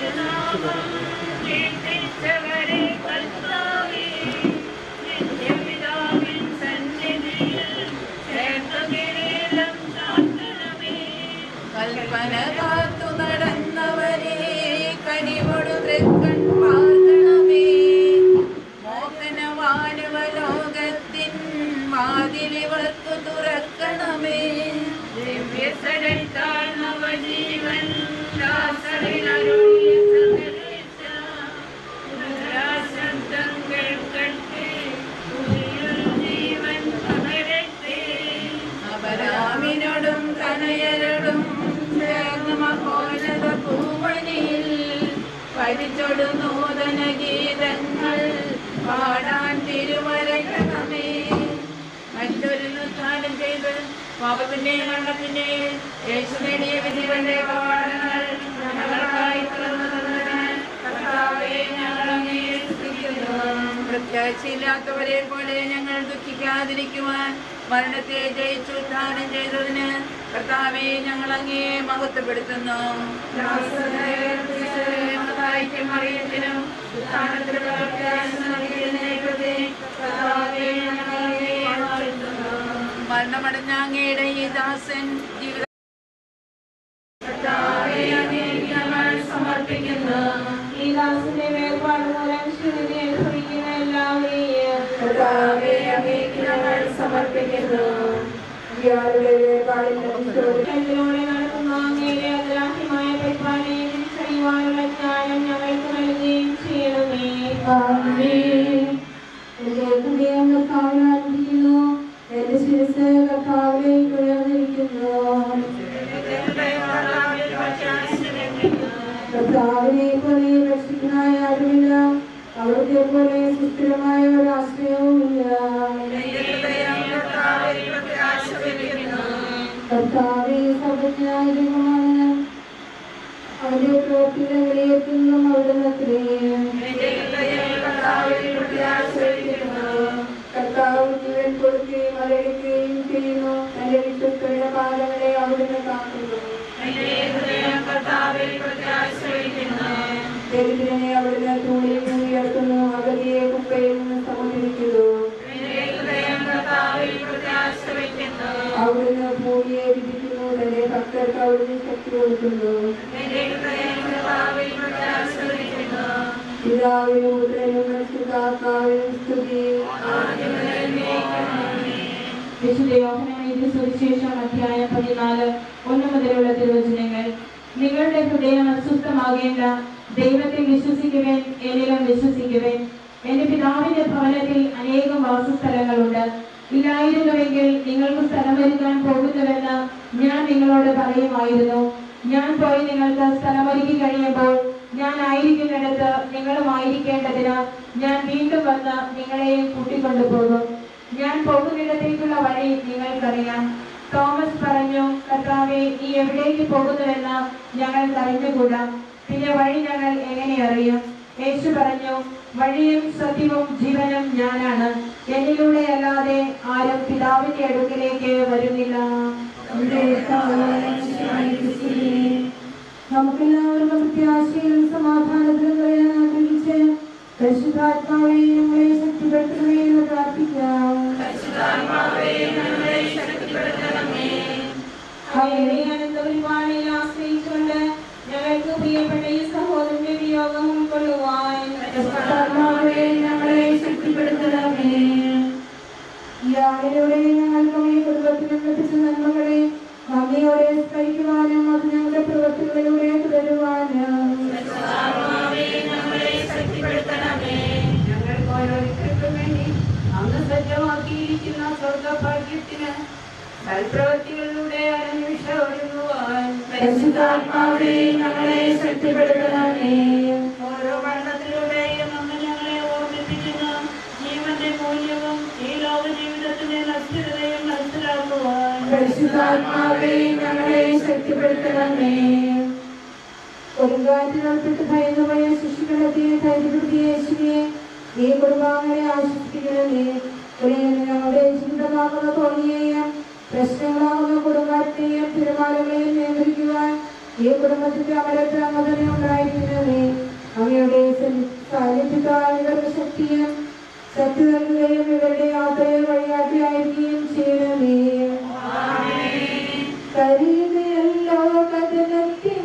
കൽപ്പന കാത്തു നടന്നവരെ കനിവോടു തൃക്കൺ പാർക്കണമേ മോഹന മാനവ ലോകത്തിൻ വാതിലിവർക്ക് തുറക്കണമേ ദിവ്യസരത്താൽ നവജീവൻ ദാസരിലരുളിയ സകലേശ. ശബ്ദം കേൾക്കട്ടെ പുതിയൊരു ജീവൻ പകരട്ടെ അപരാമിനോടും തനയരോടും ചേർന്ന് മഹോന്നത പൂവണിയിൽ പഠിച്ചൊടു നൂതന ഗീതങ്ങൾ പാടാൻ തിരുവരക്കണമേ മറ്റൊരു നിർദ്ധാനം ചെയ്ത് പാപത്തിന്റെയും മരണത്തിന്റെയും യേശു നേടിയ വിധികളുടെ പാഠങ്ങൾ ഞങ്ങൾക്കായി തുറന്നു തന്നതിന് കർത്താവേ ഞങ്ങൾ അങ്ങയെ സ്തുതിക്കുന്നു. പ്രത്യാശയില്ലാത്തവരെ പോലെ ഞങ്ങൾ ദുഃഖിക്കാതിരിക്കുവാൻ മരണത്തെ ജയിച്ചു ഉദ്ധാനം ചെയ്തതിന് കർത്താവെ ഞങ്ങൾ അങ്ങയെ മഹത്വപ്പെടുത്തുന്നു മത്തായിക്കും മറിയത്തിനും ഉദ്ധാനത്തിലുള്ള പ്രത്യാശ നൽകിയതിനെ പ്രതി കർത്താവേ ഞങ്ങൾ അങ്ങയെ വാഴ്ത്തുന്നു. മരണമടഞ്ഞ അങ്ങയുടെ ഈ ദാസൻ ജീവിത കർത്താവേ അങ്ങേക്ക് ഞങ്ങൾ സമർപ്പിക്കുന്നു ഈ ദാസന്റെ വേർപാട് മൂലം ശിവനെ അനുഭവിക്കുന്ന എല്ലാവരെയും കർത്താവേ അങ്ങേക്ക് ഞങ്ങൾ സമർപ്പിക്കുന്നു ഇയാളുടെ വേർപാടിലൂടെ നടത്തുന്ന അങ്ങയുടെ അഗ്രാഹ്യമായ പരിപാലനയെ തിരിച്ചറിയുവാനുള്ള ജ്ഞാനം ഞങ്ങൾക്ക് നൽകുകയും ചെയ്യണമേ എന്റെ ഹൃദയം കർത്താവിൽ ആനന്ദിക്കുന്നു എന്റെ ശിരസ് കർത്താവിലേക്ക് ഉയർന്നിരിക്കുന്നു കർത്താവിനെ പോലെ രക്ഷിക്കുന്നതായ ആരുമില്ല അവിടുത്തെ പോലെ സുസ്ഥിരമായ ഒരു ആശ്രയവുമില്ല കർത്താവെ സർവജ്ഞനായ ദൈവമാണ് അവന്റെ പ്രവൃത്തികളെ വിലയിരുത്തുന്നതും അവിടുന്ന് അത്രയും കർത്താവ് ജീവൻ കൊടുക്കുകയും അലടിക്കുകയും ചെയ്യുന്നു എന്റെ വിശ്വസ്തയുടെ പാദങ്ങളെ അവിടുന്ന് കാക്കുന്നു ദരിദ്രനെ അവിടുന്ന് തൂണിൽ നിന്ന് ഉയർത്തുന്നു അഗതിയെ കുപ്പയിൽ നിന്ന് സമുദ്രിക്കുന്നു അവിടുന്ന് ഭൂമിയെ വിധിക്കുന്നു തന്റെ ഭക്തർക്ക് അവിടുന്ന് ശക്തി കൊടുക്കുന്നു പിതാവിനും പുത്രനും പരിശുദ്ധാത്മാവിനും സ്തുതി വിശുദ്ധ യോഹനയുടെ സുവിശേഷം അധ്യായം പതിനാല് ഒന്ന് മുതലുള്ള തിരുവചനങ്ങൾ നിങ്ങളുടെ ഹൃദയം അസ്വസ്ഥമാകേണ്ട ദൈവത്തെ വിശ്വസിക്കുവേൻ എന്നിലും വിശ്വസിക്കുവേൻ എന്റെ പിതാവിന്റെ ഭവനത്തിൽ അനേകം വാസസ്ഥലങ്ങളുണ്ട് ഇല്ലായിരുന്നുവെങ്കിൽ നിങ്ങൾക്ക് സ്ഥലമൊരുക്കാൻ പോകുന്നുവെന്ന് ഞാൻ നിങ്ങളോട് പറയുമായിരുന്നു ഞാൻ പോയി നിങ്ങൾക്ക് സ്ഥലമൊരുക്കി കഴിയുമ്പോൾ ഞാൻ ആയിരിക്കുന്നിടത്ത് നിങ്ങളുമായിരിക്കേണ്ടതിന് ഞാൻ വീണ്ടും വന്ന് നിങ്ങളെയും കൂട്ടിക്കൊണ്ടുപോകും ഞാൻ പോകുന്നിടത്തേക്കുള്ള വഴി നിങ്ങൾക്കറിയാം തോമസ് പറഞ്ഞു കർത്താവെ നീ എവിടേക്ക് പോകുന്നുവെന്ന് ഞങ്ങൾക്ക് അറിഞ്ഞുകൂടാ പിന്നെ വഴി ഞങ്ങൾ എങ്ങനെ അറിയും യേശു പറഞ്ഞു വഴിയും സത്യവും ജീവനും ഞാനാണ് എന്നിലൂടെ അല്ലാതെ ആരും പിതാവിന്റെ അടുക്കിലേക്ക് വരുന്നില്ല നമുക്കെല്ലാവർക്കും പ്രത്യാശയിലും സമാധാനത്തിലും കഴിയാൻ ആഗ്രഹിച്ച് പരിശുദ്ധാത്മാവെ ഞങ്ങളെ ശക്തിപ്പെടുത്തണമേ എന്ന് പ്രാർത്ഥിക്കാം അവയുടെ അനന്തപരിപാടിയിൽ ആശ്രയിച്ചുകൊണ്ട് ഞങ്ങൾക്ക് പ്രിയപ്പെട്ട ഈ സഹോദരന്റെ വിയോഗം ഉൾക്കൊള്ളുവാൻ പരിശുദ്ധാത്മാവെ ഞങ്ങളെ ശക്തിപ്പെടുത്തണമേ ഈ ആളിലൂടെ ഞങ്ങൾക്ക് ഈ കുടുംബത്തിനും ലഭിച്ച നന്മകളെ നന്ദിയോടെ സ്മരിക്കുവാനും അത് ഞങ്ങളുടെ പ്രവൃത്തികളിലൂടെ തുടരുവാനും ഞങ്ങൾക്ക് ഓരോരുത്തർക്കും വേണ്ടി അങ്ങ് സജ്ജമാക്കിയിരിക്കുന്ന സ്വർഗഭാഗ്യത്തിന് സൽപ്രവൃത്തികളിലൂടെ അന്വേഷ ഒരുങ്ങുവാൻ പരിശുദ്ധാത്മാവെ ഞങ്ങളെ ശക്തിപ്പെടുത്തണമേ ഓരോ മരണത്തിലൂടെയും അങ്ങ് ഞങ്ങളെ ഓർമ്മിപ്പിക്കുന്നു ജീവന്റെ മൂല്യവും ഈ ലോക ജീവിതത്തിന്റെ നശ്വരതയും മനസ്സിലാക്കുവാൻ പരിശുദ്ധാത്മാവെ ഞങ്ങളെ ശക്തിപ്പെടുത്തണമേ കൊടുങ്കാറ്റിനോർപ്പിട്ട് ഭയന്നുപോയ ശിശുക്കളെത്തിയ ധൈര്യപ്പെടുത്തിയ യേശുവെ ഈ കുടുംബാംഗങ്ങളെ ആശ്വസിപ്പിക്കണമേ ഒരിക്കലും ഞങ്ങളുടെ ജീവിതമാകുന്ന തോണിയെയും പ്രശ്നങ്ങളാകുന്ന കുടുംബത്തെയും തിരുമാലകളെയും നിയന്ത്രിക്കുവാൻ ഈ കുടുംബത്തിന്റെ അമരത്ത് അങ്ങ് തന്നെ ഉണ്ടായിരിക്കണമേ ശക്തി നൽകുകയും ഇവരുടെ യാത്രയെ വഴികാട്ടിയായിരിക്കുകയും ചെയ്യണമേ കരീതയല്ലോ കഥനത്തിൻ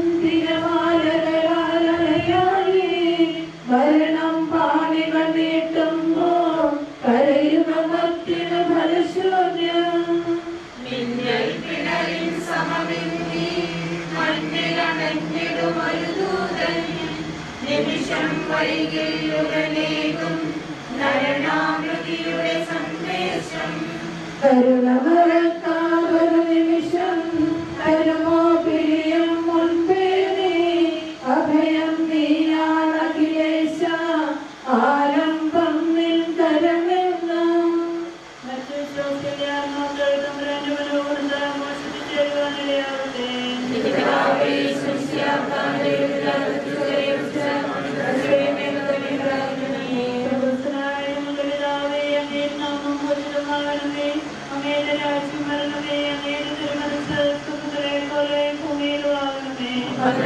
തിരമാലകളാലയായി മരണം പാണികൾ നീട്ടുമ്പോൾ കരയുമത്തിന് ഫലശൂന്യം മിന്നൽ പിണരിൻ സമമിന്നി മണ്ണിലണഞ്ഞിടുമൊരു ദൂതൻ നിമിഷം വൈകിയുടനേകും നരണാമൃതിയുടെ സന്ദേശം കരുണമറക്കാതൊരു നിമിഷം കരുമോ പിരിയും മുൻപേ നീ അഭയം നീയാണഖിലേശ ആരംഭം നിൻ കരമെന്നും മറ്റു ശ്ലോകത്തിലെ ആത്മാക്കൾ തമ്പുരാന്റെ മനോഹരത മോഷിപ്പിച്ചേരുവാനിടയാകട്ടെ. സ്വർഗ്ഗസ്ഥനായ ഞങ്ങളുടെ പിതാവേ, അങ്ങയുടെ നാമം പൂജിതമാകണമേ. അങ്ങയുടെ രാജ്യം വരണമേ. അങ്ങയുടെ തിരുമനസ്സ് സ്വർഗ്ഗത്തിലെ പോലെ ഭൂമിയിലും ആകണമേ.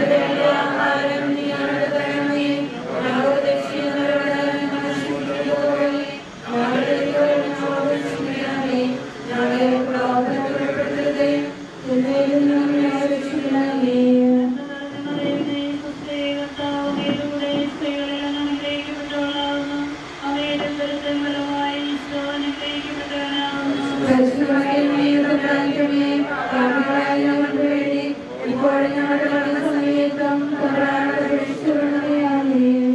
മറിയമേ, സുസ്ഥി കർത്താവ് അങ്ങയുടെ സ്ത്രീകളിൽ അങ്ങ് അനുഗ്രഹിക്കപ്പെട്ടവളാകുന്നു. അങ്ങയുടെ ഉദരത്തിൻ ഫലമായി ഈശോ അനുഗ്രഹിക്കപ്പെട്ടവനാകുന്നു. ഇപ്പോഴും ഞങ്ങളുടെ മരണസമയത്തും തമ്പുരാനോട് അപേക്ഷിച്ചുകൊള്ളണമേ. ആമേൻ.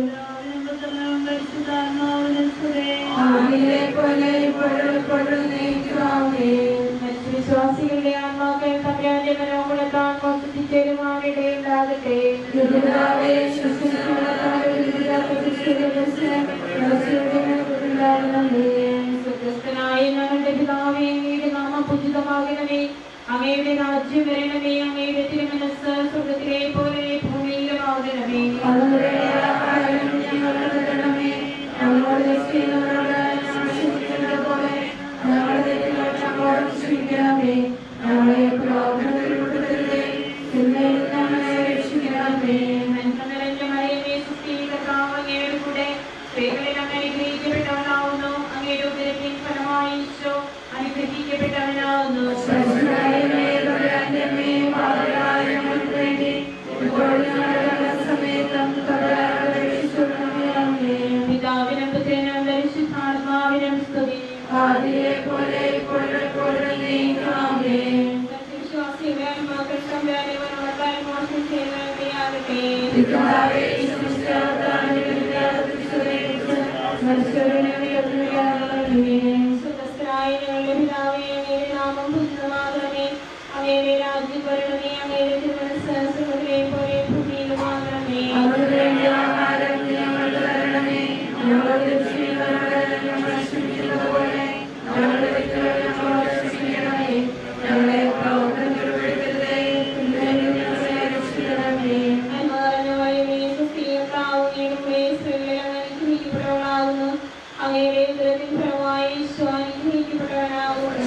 ആദിയിലെ പോലെ ഇപ്പോഴും എപ്പോഴും നീക്കും. ആമേൻ. മറ്റു വിശ്വാസികളുടെ ആത്മാക്കൾ തമ്പുരാന്റെ മനോഗുണത്താൽ മോക്ഷിച്ചേരുമാനിടയുണ്ടാകട്ടെ പിതാവേ, വിശ്വസിക്കുന്നവരായ പിതാവേ, ക്രിസ്തുവിന്റെ മനസ്സിലൂടെ ഉണ്ടാകണമേ. സ്വർഗസ്ഥനായ ഞങ്ങളുടെ പിതാവേ അങ്ങയുടെ നാമം പൂജിതമാകണമേ അങ്ങയുടെ രാജ്യം വരണമേ അങ്ങയുടെ തിരുമനസ് സ്വർഗത്തിലെ പോലെ ഭൂമിയിലുമാകണമേ അതുവരെ ആഹാരം ഞങ്ങൾക്ക് തരണമേ. ഞങ്ങളോട് ചെയ്യുന്നവരോട് ഞങ്ങൾ ക്ഷമിക്കുന്നത് പോലെ ഞങ്ങളുടെ തെറ്റുകൾ ഞങ്ങളോട് ക്ഷമിക്കണമേ. ഞങ്ങളെ പ്രലോഭനത്തിൽ ഉൾപ്പെടുത്തരുതേ. തിന്മയിൽ നിന്ന് ഞങ്ങളെ രക്ഷിക്കണമേ. നന്മ നിറഞ്ഞ മറിയമേ സുസ്ഥി കർത്താവ് അങ്ങയുടെ കൂടെ സ്ത്രീകളിൽ അങ്ങ് അനുഗ്രഹിക്കപ്പെട്ടവനാവുന്നു അങ്ങയുടെ ഉദരത്തിൻ ഫലമായി ഈശോ അനുഗ്രഹിക്കപ്പെട്ടവനാവുന്നു പരിശുദ്ധനായ തമ്പുരാന്റെ അമ്മേ, പാപികളായ ഞങ്ങൾക്ക് വേണ്ടി ഇപ്പോഴും ഞങ്ങളുടെ മരണസമയത്തും തമ്പുരാനോട് അപേക്ഷിച്ചുകൊള്ളണമേ. ആമേൻ. പിതാവിനും പുത്രനും പരിശുദ്ധാത്മാവിനും സ്തുതി ആദിയിലെ പോലെ ഇപ്പോഴും എപ്പോഴും നീക്കും. ആമേൻ. വിശ്വാസികളെ ആത്മാക്കൾ തമ്പുരാനെ വരവത്താൽ മോശം ചെയ്യുവാനിടയാകട്ടെ പിതാവേ, വിശ്വസിക്കാത്തവരുടെ വിദ്യാർത്ഥികളെ മനുഷ്യരുടെ യോഗ്യതയാകണമേ. സുഖസ്ഥനായ ഞങ്ങളുടെ പിതാവേ അങ്ങയുടെ നാമം പൂജിതമാകണമേ അങ്ങയുടെ രാജ്യം വരണമേ അങ്ങയുടെ തിരുമനസ് സ്വർഗ്ഗത്തിലെ പോലെ ഭൂമിയിലുമാകണമേ അവർക്ക് വേണ്ടി ആഹാരം ഞങ്ങൾക്ക് തരണമേ. ഞങ്ങളോട് ചെയ്യുന്നവരോട് ഞങ്ങൾ ക്ഷമിക്കുന്നത് പോലെ ഞങ്ങളുടെ തെറ്റുകൾ ഞങ്ങളോട് ക്ഷമിക്കണമേ. ഞങ്ങളെ പ്രലോഭനത്തിൽ ഉൾപ്പെടുത്തരുതേ. തിന്മയിൽ നിന്ന് ഞങ്ങളെ രക്ഷിക്കണമേ. നന്മ നിറഞ്ഞ മറിയമേ, സുസ്ഥി കർത്താവ് അങ്ങയുടെ കൂടെ സ്ത്രീകളിൽ അങ്ങ് അനുഗ്രഹിക്കപ്പെട്ടവളാകുന്നു അങ്ങയുടെ ഉദരത്തിൻ ഫലമായി ഈശോ അനുഗ്രഹിക്കപ്പെട്ടവനാകുന്നു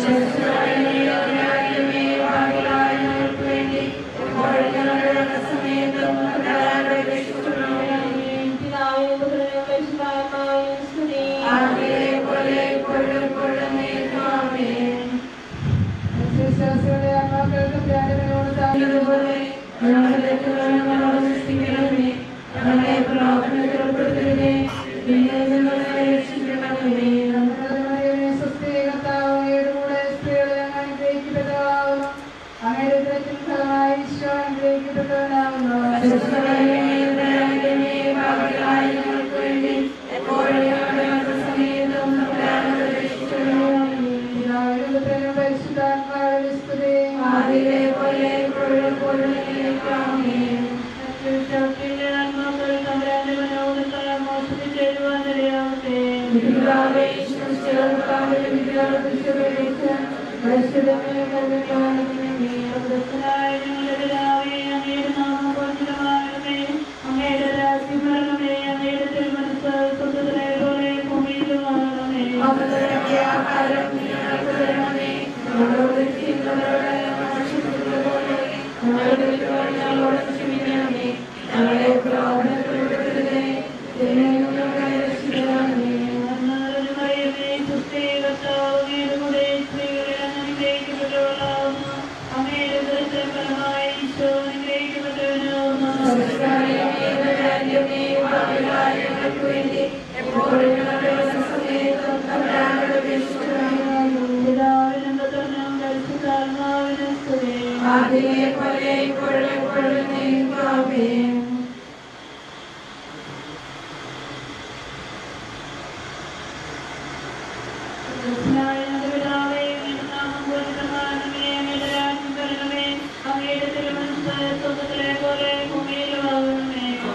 ദൈവമേ, പാപികളായ ഞങ്ങൾക്ക് വേണ്ടി ഇപ്പോഴും ഞങ്ങളുടെ മരണസമയത്തും തമ്പുരാനോട് അപേക്ഷിച്ചുകൊള്ളണമേ. പിതാവിനും പുത്രനും പരിശുദ്ധാത്മാവിനും സ്തുതി ആദിയിലെ പോലെ ഇപ്പോഴും എപ്പോഴും നീക്കും. ആമേൻ. വിശ്വാസികളുടെ ആത്മാക്കൾക്ക് ത്യാഗത്തിനോട് താങ്ങിയതുപോലെ ഞങ്ങളുടെ തെറ്റുകൾ ഞങ്ങളോട് ക്ഷമിക്കണമേ. ഞങ്ങളെ പ്രലോഭനത്തിൽ ഉൾപ്പെടുത്തരുതേ. തിന്മയിൽ നിന്ന് ഞങ്ങളെ രക്ഷിക്കണമേ. നമ്മുടെ മറിയമേ, സ്വസ്തി കർത്താവ് അങ്ങയുടെ കൂടെ സ്ത്രീകളിൽ അങ്ങ് അനുഗ്രഹിക്കപ്പെട്ടവളാകുന്നു. അങ്ങയുടെ ഉദരത്തിൻ ഫലമായി ഈശോ അനുഗ്രഹിക്കപ്പെട്ടവനാകുന്നു. പരിശുദ്ധമറിയമേ, ദയാലുവേ, പാപികളായ ഞങ്ങൾക്ക് വേണ്ടി എപ്പോഴും ഞങ്ങളുടെ മരണസമയത്തും തമ്പുരാനോട് അപേക്ഷിച്ചുകൊള്ളണമേ. പിതാവിനും പുത്രനും പരിശുദ്ധാത്മാവിനും സ്തുതി. ആദിയിലെ പോലെ ഇപ്പോഴും എപ്പോഴും എന്നേക്കും. ആമേൻ. വിശ്വാസികളുടെ ആത്മാക്കൾ തമ്പുരാന്റെ മനോഹരത്താൽ മോഷിപ്പിച്ചേരുവാനിടയാകട്ടെ. പിതാവേ, വിശ്വസിച്ചവർക്കായി വിദ്യാർത്ഥികളേക്ക് പരിശുദ്ധമേ കരുണയാകണമേ. സ്വർഗ്ഗസ്ഥനായ ഞങ്ങളുടെ പിതാവേ, അങ്ങയുടെ നാമം പൂജിതമാകണമേ. അങ്ങയുടെ രാജ്യം വരണമേ. അങ്ങയുടെ തിരുമനസ്സ് സ്വർഗ്ഗത്തിലെ പോലെ ഭൂമിയിലും ആകണമേ. അവരുടെ ആഹാരം ഞങ്ങൾക്ക് തരണമേ. ഞങ്ങളോട് ചെയ്യുന്നവരോട് ഞങ്ങൾ ക്ഷമിക്കുന്നത് പോലെ ഞങ്ങളുടെ തെറ്റുകൾ ഞങ്ങളോട് ക്ഷമിക്കണമേ. ഞങ്ങളെ പ്രലോഭനത്തിൽ ഉൾപ്പെടുത്തരുതേ. തിന്മയിൽ നിന്ന് ഞങ്ങളെ രക്ഷിക്കണമേ. നന്മ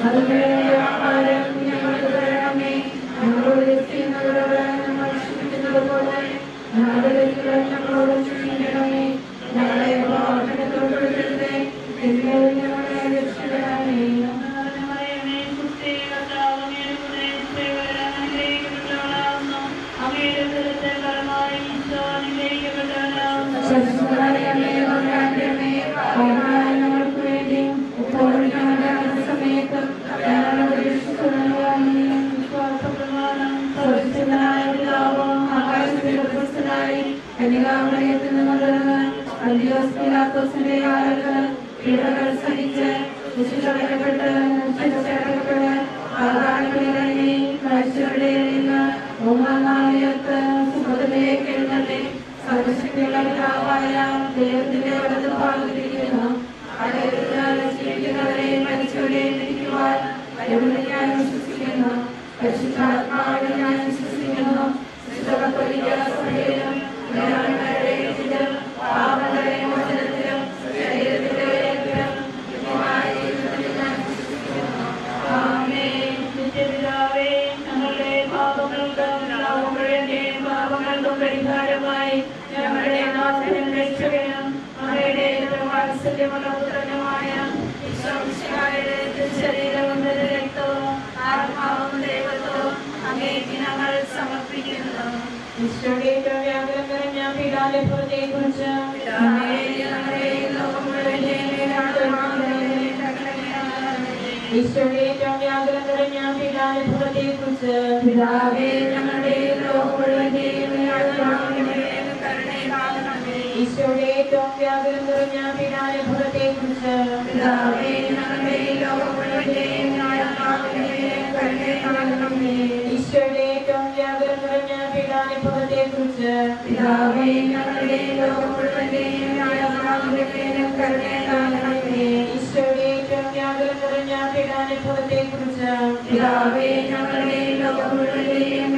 അതിനുവേണ്ട ആഹാരം ഞങ്ങൾക്ക് തരണമേ ഞങ്ങളോട് ചെയ്യുന്നവരോട് ഞങ്ങൾ ക്ഷമിക്കുന്നത് പോലെ ഞങ്ങളുടെ തെറ്റുകൾ ഞങ്ങളോട് ക്ഷമിക്കണമേ ഞങ്ങളെ പ്രവർത്തനത്തോട് വിടരുതേ തിന്മയിൽ ഞങ്ങളെ രക്ഷിക്കണമേ ഞങ്ങൾക്ക് വേണ്ടി ഇപ്പോഴും ഞങ്ങളുടെ സമയത്തും ഞങ്ങളുടെ വിശ്വാസപ്രമാണം സർവശക്തനായ പിതാവും ആകാശത്തിന്റെ പ്രശസ്തനായി കന്യകാമറിയത്തിൽ നിന്നുള്ളത് അന്ത്യോസ് പിലാത്തോസിന്റെ കാലത്ത് പീഡകൾ സഹിച്ച് ശിക്ഷിക്കപ്പെട്ട് ശിക്ഷപ്പെട്ട് പാതാളങ്ങളിലിറങ്ങി മനുഷ്യരുടെ നിന്ന് മൂന്നാം നാളിയത്ത് സുഖത്തിലേക്ക് എഴുന്നള്ളി സർവശക്തിയുള്ള പിതാവായ ദൈവത്തിന്റെ വലത് ഭാഗത്തിരിക്കുന്നു അടരുന്ന ജീവിക്കുന്നവരെയും മരിച്ചവരെയും ഇരിക്കുവാൻ എവിടെ ഞാൻ വിശ്വസിക്കുന്നു പരിശുദ്ധാത്മാവിനെ ഞാൻ വിശ്വസിക്കുന്നു വിശുദ്ധ സഭയിലും ജ്ഞാനങ്ങളുടെ എഴുത്തിലും പാപങ്ങളുടെ മോചനത്തിലും ശരീരത്തിന്റെ ഉയരത്തിലും നിത്യമായ ജീവിതത്തിൽ ഞാൻ വിശ്വസിക്കുന്നു ആമേൻ നിത്യപിതാവേ ഞങ്ങളുടെ പാപങ്ങൾക്കും പാപങ്ങളുടെയും പാപങ്ങൾക്കും പരിഹാരമായി ഞങ്ങളുടെ നാഥനും രക്ഷകനും അങ്ങയുടെ വാത്സല്യമുള്ള പുത്രനുമായ ഈശോമിശിഹായുടെ ശരീരവും രക്തവും ആത്മാവും ദൈവത്വവും അങ്ങേക്ക് ഞങ്ങൾ സമർപ്പിക്കുന്നു ഈശോയുടെ വ്യാകുലം നിറഞ്ഞ പീഡാനുഭവത്തെ കുറിച്ച് ഈശോയുടെ വ്യാകുലം നിറഞ്ഞ പീഡാനുഭവത്തെ കുറിച്ച് പിതാവേ ഞങ്ങളുടെ ലോകം മുഴുവന്റെയും ഈശോയുടെ ഏറ്റവും വ്യാകുലം നിറഞ്ഞ പീഡാനുഭവത്തെ കുറിച്ച് പിതാവേ ഞങ്ങളുടെ ലോകം മുഴുവന്റെയും ഈശോയുടെ ഏറ്റവും വ്യാകുലം നിറഞ്ഞ പീഡാനുഭവത്തെ കുറിച്ച് പിതാവേ ഞങ്ങളുടെ ലോകം മുഴുവന്റെയും ഈശോയുടെ ഏറ്റവും വ്യാകുലം നിറഞ്ഞ പീഡാനുഭവത്തെ കുറിച്ച് പിതാവേ ഞങ്ങളുടെ ലോകം മുഴുവന്റെയും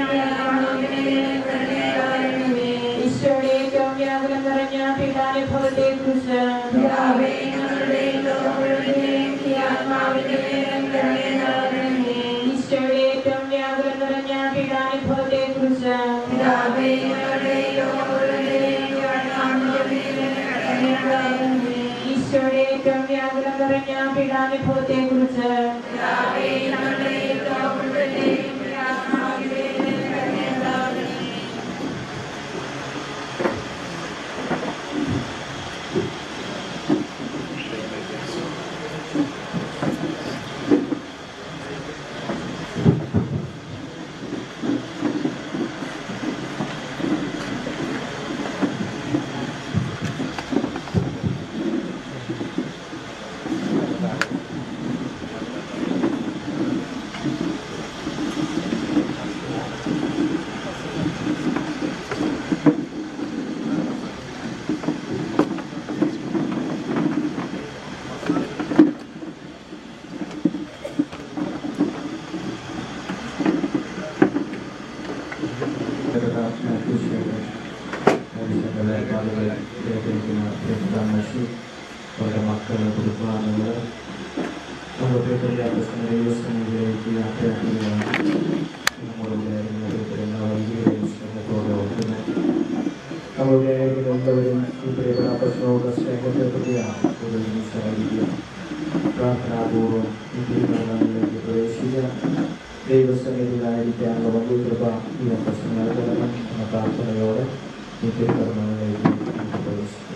ഈശോയുടെ ഏറ്റവും വ്യാകുലം നിറഞ്ഞ പീഡാനുഭവത്തെ കുറിച്ച് പിതാവേ ഞങ്ങളുടെ ലോകം മുഴുവന്റെയും ആത്മാവിന്റെ മേലും കരുണയുണ്ടാകണമേ ഈശോയുടെ ഏറ്റവും വ്യാകുലം നിറഞ്ഞ പീഡാനുഭവത്തെ കുറിച്ച് പിതാവേ ഞങ്ങളുടെ ലോകം മുഴുവന്റെയും ആത്മാവിന്റെ മേലും കരുണയുണ്ടാകണമേ ഈശോയുടെ ഏറ്റവും വ്യാകുലം നിറഞ്ഞ പീഡാനുഭവത്തെ കുറിച്ച് പിതാവേ ഞങ്ങളുടെ ലോകം മുഴുവന്റെയും ആത്മാവിന്റെ മേലും കരുണയുണ്ടാകണമേ അവരുടെ മക്കളെ കുടുംബാംഗങ്ങൾ ഓരോരുത്തരുടെ സന്നിധിയിലേക്ക് യാത്രയാക്കുകയാണ് നമ്മുടെ എല്ലാ വൈകിയും സ്നേഹത്തോടെ ഓർക്കുന്നു നമ്മുടെ എല്ലാവരും ഈ പ്രിയപ്പെട്ട പ്രശ്നമോട് സ്നേഹത്തെ പ്രതിയാണ് കൂടുതൽ സഹായിക്കുക പ്രാർത്ഥനാപൂർവ്വം ഈ തീരുമാനങ്ങളിലേക്ക് പ്രവേശിക്കുക ദൈവസന്നിധിയിലായിരിക്കാനുള്ള വലിയ കൃപ ഈ പ്രശ്നം നൽകണം എന്ന പ്രാർത്ഥനയോടെ ഈ തിരുക്കർമ്മങ്ങളിലേക്ക് നമുക്ക് പ്രവേശിക്കാം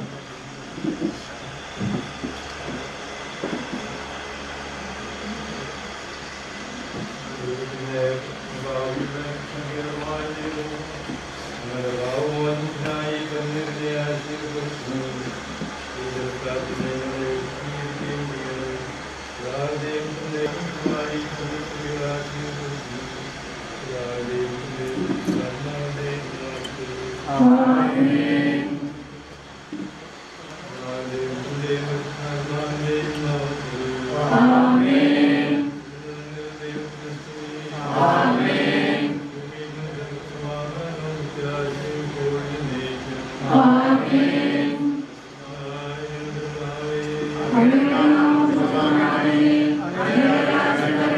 Amen.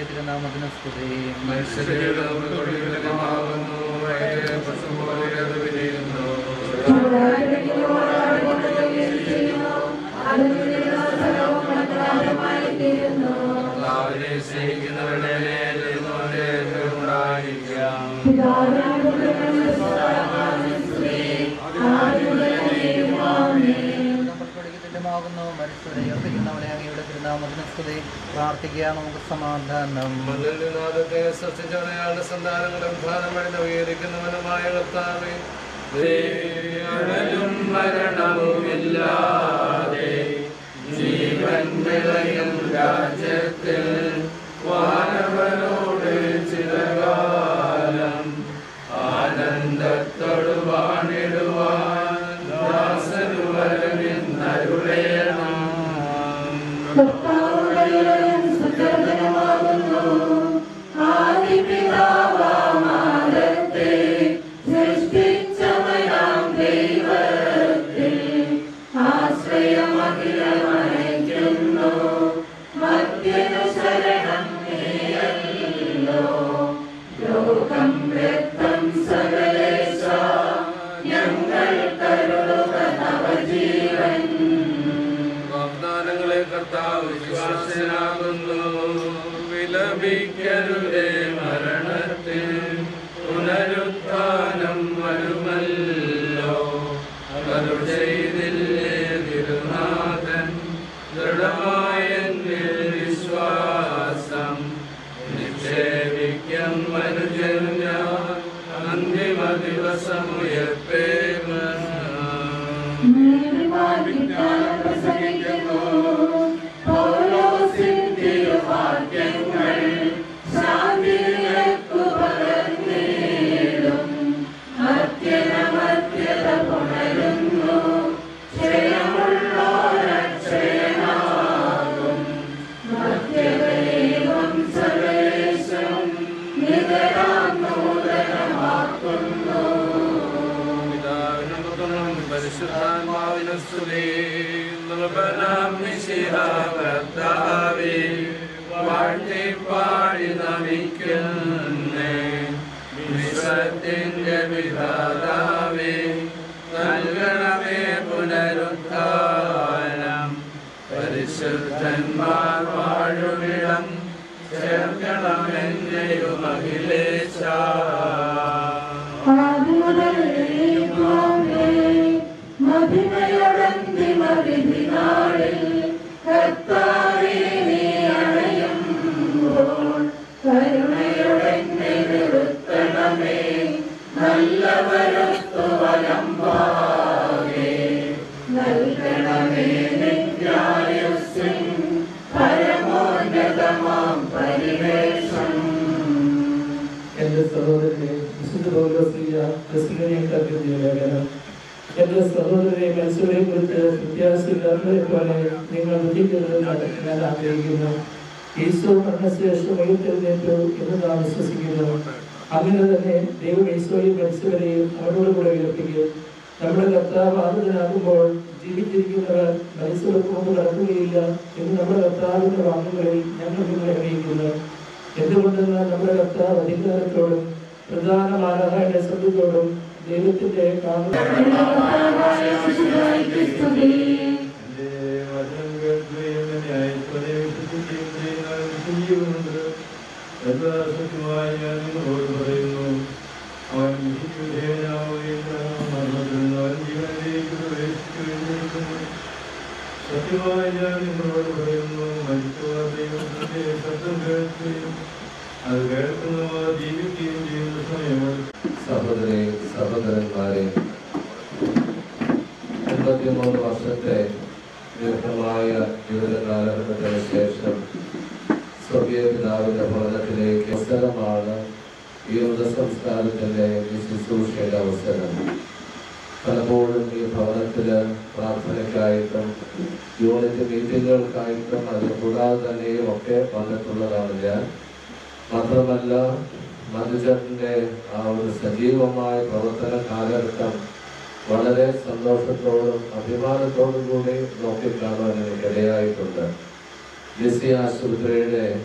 തിരുനാമത്തിന് സ്തുതി മനുഷ്യരുടെ കൊടുക്കലുമാകുന്നു വയറ്റിലെ പശു പോലെ അത് വിരിയുന്നു കർത്താവിനെ സ്നേഹിക്കുന്നവരുടെ മേൽ ഇരുന്നുകൊണ്ട് ഉണ്ടായിരിക്കാം തുല്യമാകുന്നു മരിച്ചവരെ ഉയർപ്പിക്കുന്നവനെ അങ്ങയുടെ തിരുനാമത്തിന് സ്തുതി പ്രാർത്ഥിക്കുക നമുക്ക് സമാധാനം മണ്ണിനാഥത്തെ സൃഷ്ടിച്ചവനെയാണ് സന്താനങ്ങളും ധാനമഴ ഉയരിക്കുന്നവനുമായ കർത്താവെ ും മരണവുമില്ലാതെ ജീവൻ വിളയും രാജ്യത്തിൽ വാനവനോട് ചിരകാലം ആനന്ദത്തോട് വാണിടുവാൻ ദാസനു വരവിന്നരുളേണം വാഗ്ദാനങ്ങളെ കർത്താവ് വിശ്വാസനാകുന്നു വിലപിക്കരുതേ മരണത്തിൽ പുനരുത്ഥാനം വരുമല്ലോ അതു ചെയ്തില്ലേ തിരുനാഥൻ ദൃഢമായ എന്നിൽ വിശ്വാസം നിക്ഷേപിക്കും മനുജൻ ഞാൻ അന്തിമ ദിവസമുയർപ്പേമ പരിശുദ്ധാത്മാവിന് സ്തുതി നൃപനാം കർത്താവേ വാഴ്ത്തി പാടി നമിക്കുന്നേ വിശ്വത്തിന്റെ വിധാതാവേ നൽകണമേ പുനരുദ്ധാനം പരിശുദ്ധന്മാർ വാഴുമിടം ചേർക്കണമെന്നെയും അഖിലേശ എന്റെ സഹോദരനെ വിശുദ്ധ പൗലോസിയ ക്രിസ്തുവിനെ ലേഖനം എന്റെ സഹോദരനെ മത്സരയെ കുറിച്ച് വ്യത്യാസമില്ലാത്തവരെ പോലെ നിങ്ങൾ ബുദ്ധിക്കുന്നത് ഞാൻ ആഗ്രഹിക്കുന്നു ഈശോ മരണശേഷം ഉയർത്തെഴുന്നേറ്റു എന്ന് നാം വിശ്വസിക്കുന്നു അങ്ങനെ തന്നെ ദൈവം ഈശോയും മരിച്ചവരെയും അവരോട് കൂടെ ഉയർപ്പിക്കും നമ്മുടെ കർത്താവ് ആദരനാകുമ്പോൾ ജീവിച്ചിരിക്കുന്നവർ മരിച്ചവർക്ക് മുമ്പ് നടക്കുകയില്ല എന്ന് നമ്മുടെ കർത്താവിന്റെ വാക്കുകളിൽ ഞങ്ങൾ നിങ്ങളെ അറിയിക്കുന്നു എന്തുകൊണ്ടെന്നാൽ നമ്മുടെ കർത്താവ് അധികാരത്തോടും പ്രധാന മാനവയുടെ ശബ്ദത്തോടും ദൈവത്തിന്റെ യഥാസത്യമായി ഞാൻ നിങ്ങളോട് പറയുന്നു അവൻ വിധിക്കുകയാവുകയില്ല മരണത്തിൽ അവൻ ജീവനിലേക്ക് പ്രവേശിക്കുകയും സത്യമായി ഞാൻ നിങ്ങളോട് പറയുന്നു മരിച്ചവർ ദൈവത്തിന്റെ ശബ്ദം കേൾക്കുകയും അത് കേൾക്കുന്നവർ ജീവിക്കുകയും ചെയ്യുന്ന സമയമെടുക്കും സഹോദരി സഹോദരന്മാരെ എൺപത്തിമൂന്ന് വർഷത്തെ ദീർഘമായ ജീവിത കാലഘട്ടത്തിന് ശേഷം സ്വർഗീയ പിതാവിന്റെ ഭവനത്തിലേക്ക് അവസരമാണ് ഈ മൃതസംസ്കാരത്തിന്റെ ഈ ശുശ്രൂഷയുടെ അവസരം പലപ്പോഴും ഈ ഭവനത്തില് പ്രാർത്ഥനയ്ക്കായിട്ടും യൂണിറ്റ് മീറ്റിങ്ങുകൾക്കായിട്ടും അത് കൂടാതെ തന്നെയും ഒക്കെ വന്നിട്ടുള്ളതാണ് ഞാൻ മാത്രമല്ല മധുചേട്ടൻ്റെ ആ ഒരു സജീവമായ പ്രവർത്തന കാലഘട്ടം വളരെ സന്തോഷത്തോടും അഭിമാനത്തോടും കൂടി നോക്കിക്കാണാൻ എനിക്കിടയായിട്ടുണ്ട് ലിസി ആശുപത്രിയുടെ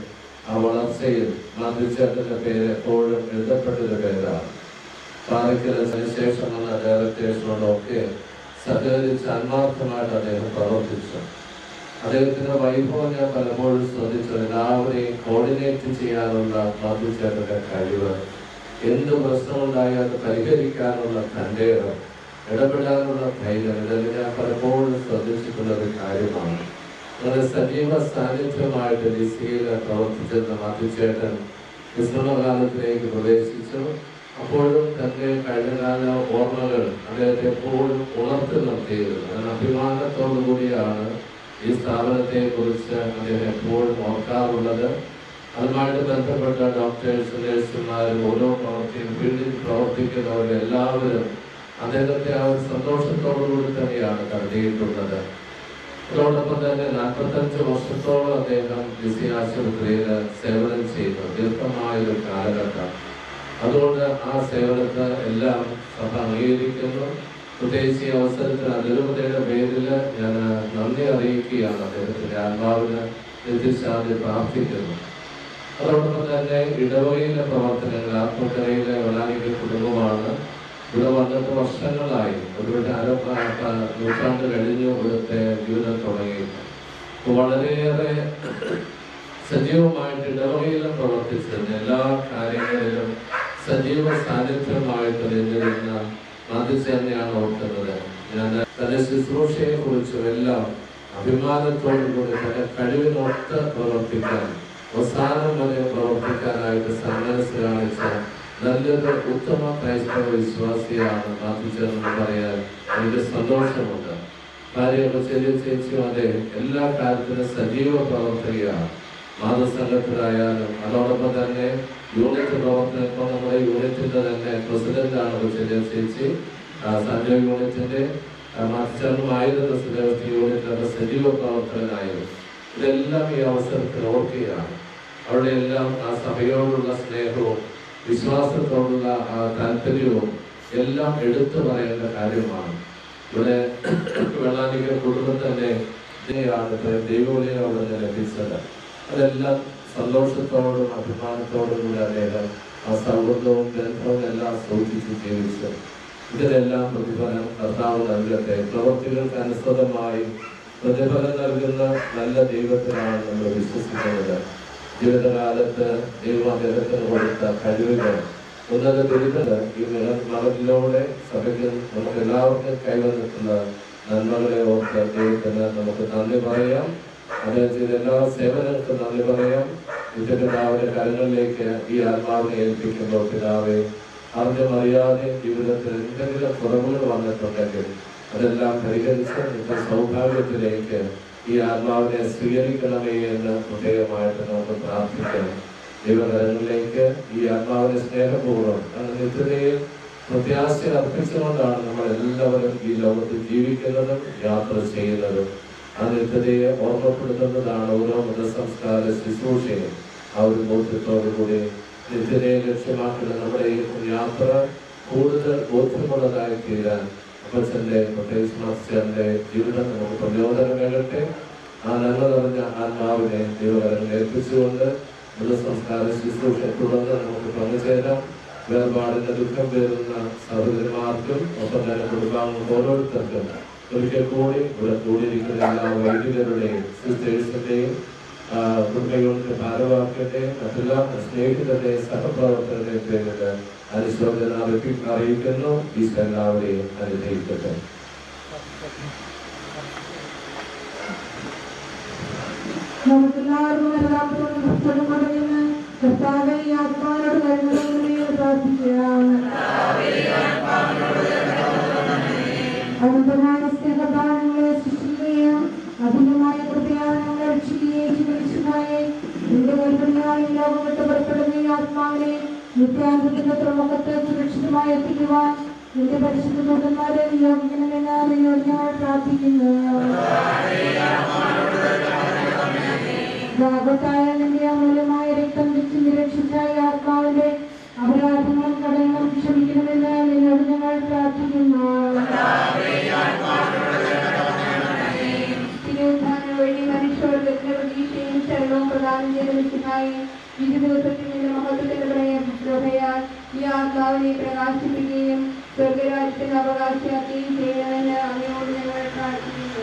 ആ വളർച്ചയിൽ മാതൃചേട്ടന്റെ പേര് എപ്പോഴും എഴുതപ്പെട്ടൊരു പേരാണ് പാറയ്ക്കൽ ശേഷമുള്ള ഡയറക്ടേഴ്സിനോടൊക്കെ സഹകരിച്ച് ആത്മാർത്ഥമായിട്ട് അദ്ദേഹം പ്രവർത്തിച്ചു അദ്ദേഹത്തിന്റെ വൈഭവം ഞാൻ പലപ്പോഴും ശ്രദ്ധിച്ചു എല്ലാവരെയും കോർഡിനേറ്റ് ചെയ്യാനുള്ള മാതൃചേട്ടന്റെ കഴിവ് എന്ത് പ്രശ്നമുണ്ടായാലും പരിഹരിക്കാനുള്ള തൻ്റെ ഇടം ഇടപെടാനുള്ള ധൈര്യം ഇതെല്ലാം ഞാൻ പലപ്പോഴും ശ്രദ്ധിച്ചിട്ടുള്ള ഒരു കാര്യമാണ് അങ്ങനെ സജീവ സാന്നിധ്യമായിട്ട് ലിസിയിൽ പ്രവർത്തിച്ചിരുന്ന മാതൃചേട്ടൻ വിശ്രമകാലത്തിലേക്ക് പ്രവേശിച്ചു അപ്പോഴും തന്റെ കഴിഞ്ഞകാല ഓർമ്മകൾ അദ്ദേഹത്തെ എപ്പോഴും ഉണർത്തി നിർത്തിയിരുന്നു അങ്ങനെ അഭിമാനത്തോടു കൂടിയാണ് ഈ സ്ഥാപനത്തെ കുറിച്ച് അദ്ദേഹം എപ്പോഴും ഓർക്കാറുള്ളത് അതുമായിട്ട് ബന്ധപ്പെട്ട ഡോക്ടേഴ്സ് നഴ്സുമാരും ഓരോ പ്രവർത്തിയും ഫീൽഡിൽ പ്രവർത്തിക്കുന്നവരും എല്ലാവരും അദ്ദേഹത്തെ ആ ഒരു സന്തോഷത്തോടു കൂടി തന്നെയാണ് കരുതിയിട്ടുള്ളത് അതോടൊപ്പം തന്നെ നാൽപ്പത്തഞ്ച് വർഷത്തോളം അദ്ദേഹം ലിസി ആശുപത്രിയിൽ സേവനം ചെയ്തു ദീർഘമായ ഒരു കാലഘട്ടം അതുകൊണ്ട് ആ സേവനത്തെ എല്ലാം സഭ അംഗീകരിക്കുന്നു പ്രത്യേകിച്ച് ഈ അവസരത്തിൽ അതിരൂപതയുടെ പേരിൽ ഞാൻ നന്ദി അറിയിക്കുകയാണ് അദ്ദേഹത്തിന്റെ ആത്മാവിന് നിത്യശാന്തി പ്രാർത്ഥിക്കുന്നു അതോടൊപ്പം തന്നെ ഇടവകയിലെ പ്രവർത്തനങ്ങൾ ആത്മക്കരയിലെ വെള്ളാനിക്കൽ കുടുംബമാണ് ഇവിടെ വന്നിട്ട് വർഷങ്ങളായി ഒരുപാട് അര പ- പ- നൂറ്റാണ്ട് കഴിഞ്ഞു ഇവിടുത്തെ ജീവിതം തുടങ്ങിയിട്ട് അപ്പൊ വളരെയേറെ സജീവമായിട്ട് ഇടവകയിലും പ്രവർത്തിച്ചിരുന്ന എല്ലാ കാര്യങ്ങളിലും സജീവ സാന്നിധ്യമായിട്ട് നിന്നിരുന്ന മാതൃചേർന്നെയാണ് ഓർക്കുന്നത് ഞാൻ തന്റെ ശുശ്രൂഷയെ കുറിച്ചും എല്ലാം അഭിമാനത്തോടു കൂടി തന്റെ കഴിവിനൊത്ത് പ്രവർത്തിക്കാൻ അവസാനം വരെ പ്രവർത്തിക്കാനായിട്ട് സന്മനസ് കാണിച്ച നല്ലൊരു ഉത്തമ ക്രൈസ്തവ വിശ്വാസിയാണ് മാതൃചേർന്ന് പറയാൻ എനിക്ക് സന്തോഷമുണ്ട് ഭാര്യയൊക്കെ ചെറിയ ചേച്ചിയും അതെ എല്ലാ കാര്യത്തിലും സജീവ പ്രവർത്തകയാണ് മാതൃസംഘത്തിലായാലും അതോടൊപ്പം തന്നെ യൂണിറ്റ് പ്രവർത്തനം ഇപ്പോൾ നമ്മുടെ യൂണിറ്റിന്റെ തന്നെ പ്രസിഡന്റാണ് ചെറിയ ചേച്ചി ആ, സഞ്ജയ് യൂണിറ്റിന്റെ മാതൃചേർന്നുമായിരുന്ന സുരക്ഷ യൂണിറ്റിന്റെ സജീവ പ്രവർത്തകനായിരുന്നു ഇതെല്ലാം ഈ അവസരത്തിൽ ഓർക്കുകയാണ് അവിടെ എല്ലാം ആ സഭയോടുള്ള സ്നേഹവും വിശ്വാസത്തോടുള്ള ആ താല്പര്യവും എല്ലാം എടുത്തു പറയേണ്ട കാര്യമാണ് ഇവിടെ വെള്ളാനിക്കൽ കുടുംബം തന്നെ ഇതിനെയാണ് ഇത്രയും ദൈവവിളിയെ അവിടെ നിന്ന് ലഭിച്ചത് അതെല്ലാം സന്തോഷത്തോടും അഭിമാനത്തോടും കൂടി അദ്ദേഹം ആ സൗഹൃദവും ബന്ധവും എല്ലാം സൂക്ഷിച്ച് ജീവിച്ചു ഇതിനെല്ലാം പ്രതിഫലം കർത്താവ് നൽകട്ടെ പ്രവർത്തികൾക്ക് അനുസൃതമായി പ്രതിഫലം നൽകുന്ന നല്ല ദൈവത്തിലാണ് നമ്മൾ വിശ്വസിക്കുന്നത് ജീവിതകാലത്ത് ദൈവം അദ്ദേഹത്തിന് കൊടുത്ത കഴിവുകൾ ഉന്നത ബിരുദങ്ങൾ ഈ മകളിലൂടെ സഭയ്ക്ക് നമുക്ക് എല്ലാവർക്കും കൈവന്നിട്ടുള്ള നന്മകളെ ഓർത്ത് ദൈവത്തിന് നമുക്ക് നന്ദി പറയാം അദ്ദേഹം ചെയ്ത എല്ലാ സേവനങ്ങൾക്കും നന്ദി പറയാം നിത്യപിതാവിന്റെ കരങ്ങളിലേക്ക് ഈ ആത്മാവിനെ ഏൽപ്പിക്കുമ്പോൾ പിതാവെ അറിഞ്ഞും അറിയാതെ ജീവിതത്തിൽ എന്തെങ്കിലും കുറവുകൾ വന്നിട്ടുണ്ടെങ്കിൽ അതെല്ലാം പരിഹരിച്ച് നിന്റെ സൗഭാഗ്യത്തിലേക്ക് ഈ ആത്മാവിനെ സ്വീകരിക്കണമേ എന്ന് പ്രത്യേകമായിട്ട് നമുക്ക് പ്രാർത്ഥിക്കണം ദൈവകരങ്ങളിലേക്ക് ഈ ആത്മാവിനെ സ്നേഹപൂർവ്വം അങ്ങനെ നിത്യതയിൽ പ്രത്യാശ അർപ്പിച്ചുകൊണ്ടാണ് നമ്മൾ എല്ലാവരും ഈ ലോകത്ത് ജീവിക്കുന്നതും യാത്ര ചെയ്യുന്നതും ആ നിത്യതയെ ഓർമ്മപ്പെടുത്തുന്നതാണ് ഓരോ മതസംസ്കാര ശുശ്രൂഷയും ആ ഒരു ബോധ്യത്തോടു കൂടി നിത്യതയെ ലക്ഷ്യമാക്കുന്ന നമ്മുടെ ഈ യാത്ര കൂടുതൽ ബോധ്യമുള്ളതായി തീരാൻ അപ്പച്ചന്റെ പ്രത്യേകിച്ച് മാസ്റ്ററിന്റെ ജീവിതം നമുക്ക് പ്രചോദനമേകട്ടെ ആ നന്മ നിറഞ്ഞ ആത്മാവിനെ ദൈവകരങ്ങൾ ഏൽപ്പിച്ചുകൊണ്ട് മൃതസംസ്കാര ശുശ്രൂഷ തുടർന്ന് നമുക്ക് പങ്കുചേരാം വേർപാടിന്റെ ദുഃഖം പേരുന്ന സഹോദരന്മാർക്കും ഒപ്പം തന്നെ കുടുംബാംഗങ്ങൾക്ക് ഓരോരുത്തർക്കും ഒരിക്കൽ കൂടി ഇവിടെ കൂടിയിരിക്കുന്ന എല്ലാ വൈദികരുടെയും സിസ്റ്റേഴ്സിന്റെയും കുടുംബങ്ങളുടെ ഭാരവാക്യന്റെയും മറ്റെല്ലാ സ്നേഹിതരുടെയും സഹപ്രവർത്തകരുടെയും പേരിൽ അനുശോചന അറിയിപ്പി- അറിയിക്കുന്നു ഈ എല്ലാവരെയും അനുഗ്രഹിക്കട്ടെ നമുക്കെല്ലാവർക്കും എല്ലാവർക്കും പുസ്തകം പറയുന്ന കർത്താവെ ഈ ആത്മാവിനോട് കരുതണമെന്ന് പ്രാർത്ഥിക്കാം അനന്തമായ സ്നേഹദാനങ്ങളെ സൃഷ്ടിക്കുകയും അധികമായ കൃപയാനങ്ങളെ രക്ഷിക്കുകയും ചികിത്സയായി നിന്റെ ഗർഭിണിയായി ലോകം വിട്ട് പുറപ്പെടുന്ന ഈ ആത്മാവിനെ നിത്യാന്തത്തിന്റെ തുറമുഖത്ത് സുരക്ഷിതമായി എത്തിക്കുവാൻ നിന്റെ പരിശുദ്ധ ദൂതന്മാരെ നിയോഗിക്കണമെന്ന് അറിയോട് ഞങ്ങൾ പ്രാർത്ഥിക്കുന്നു ഭാഗത്തായ നിന്റെ അമൂല്യമായ രക്തം വെച്ച് നിരക്ഷിച്ച ഈ ആത്മാവിന്റെ അപരാധങ്ങളും കടങ്ങളും ക്ഷമിക്കണമെന്ന് നിന്നോട് ഞങ്ങൾ പ്രാർത്ഥിക്കുന്നു തിരുവിധാനം വഴി മനുഷ്യർക്ക് പ്രതീക്ഷയും ശരണവും പ്രദാനം ചെയ്ത വിശുദ്ധായി ഈ ആത്മാവിനെ പ്രകാശിപ്പിക്കുകയും സ്വർഗരാജ്യത്തിന് അവകാശിയാക്കുകയും ചെയ്യണമെന്ന് അങ്ങയോട് ഞങ്ങൾ പ്രാർത്ഥിക്കുന്നു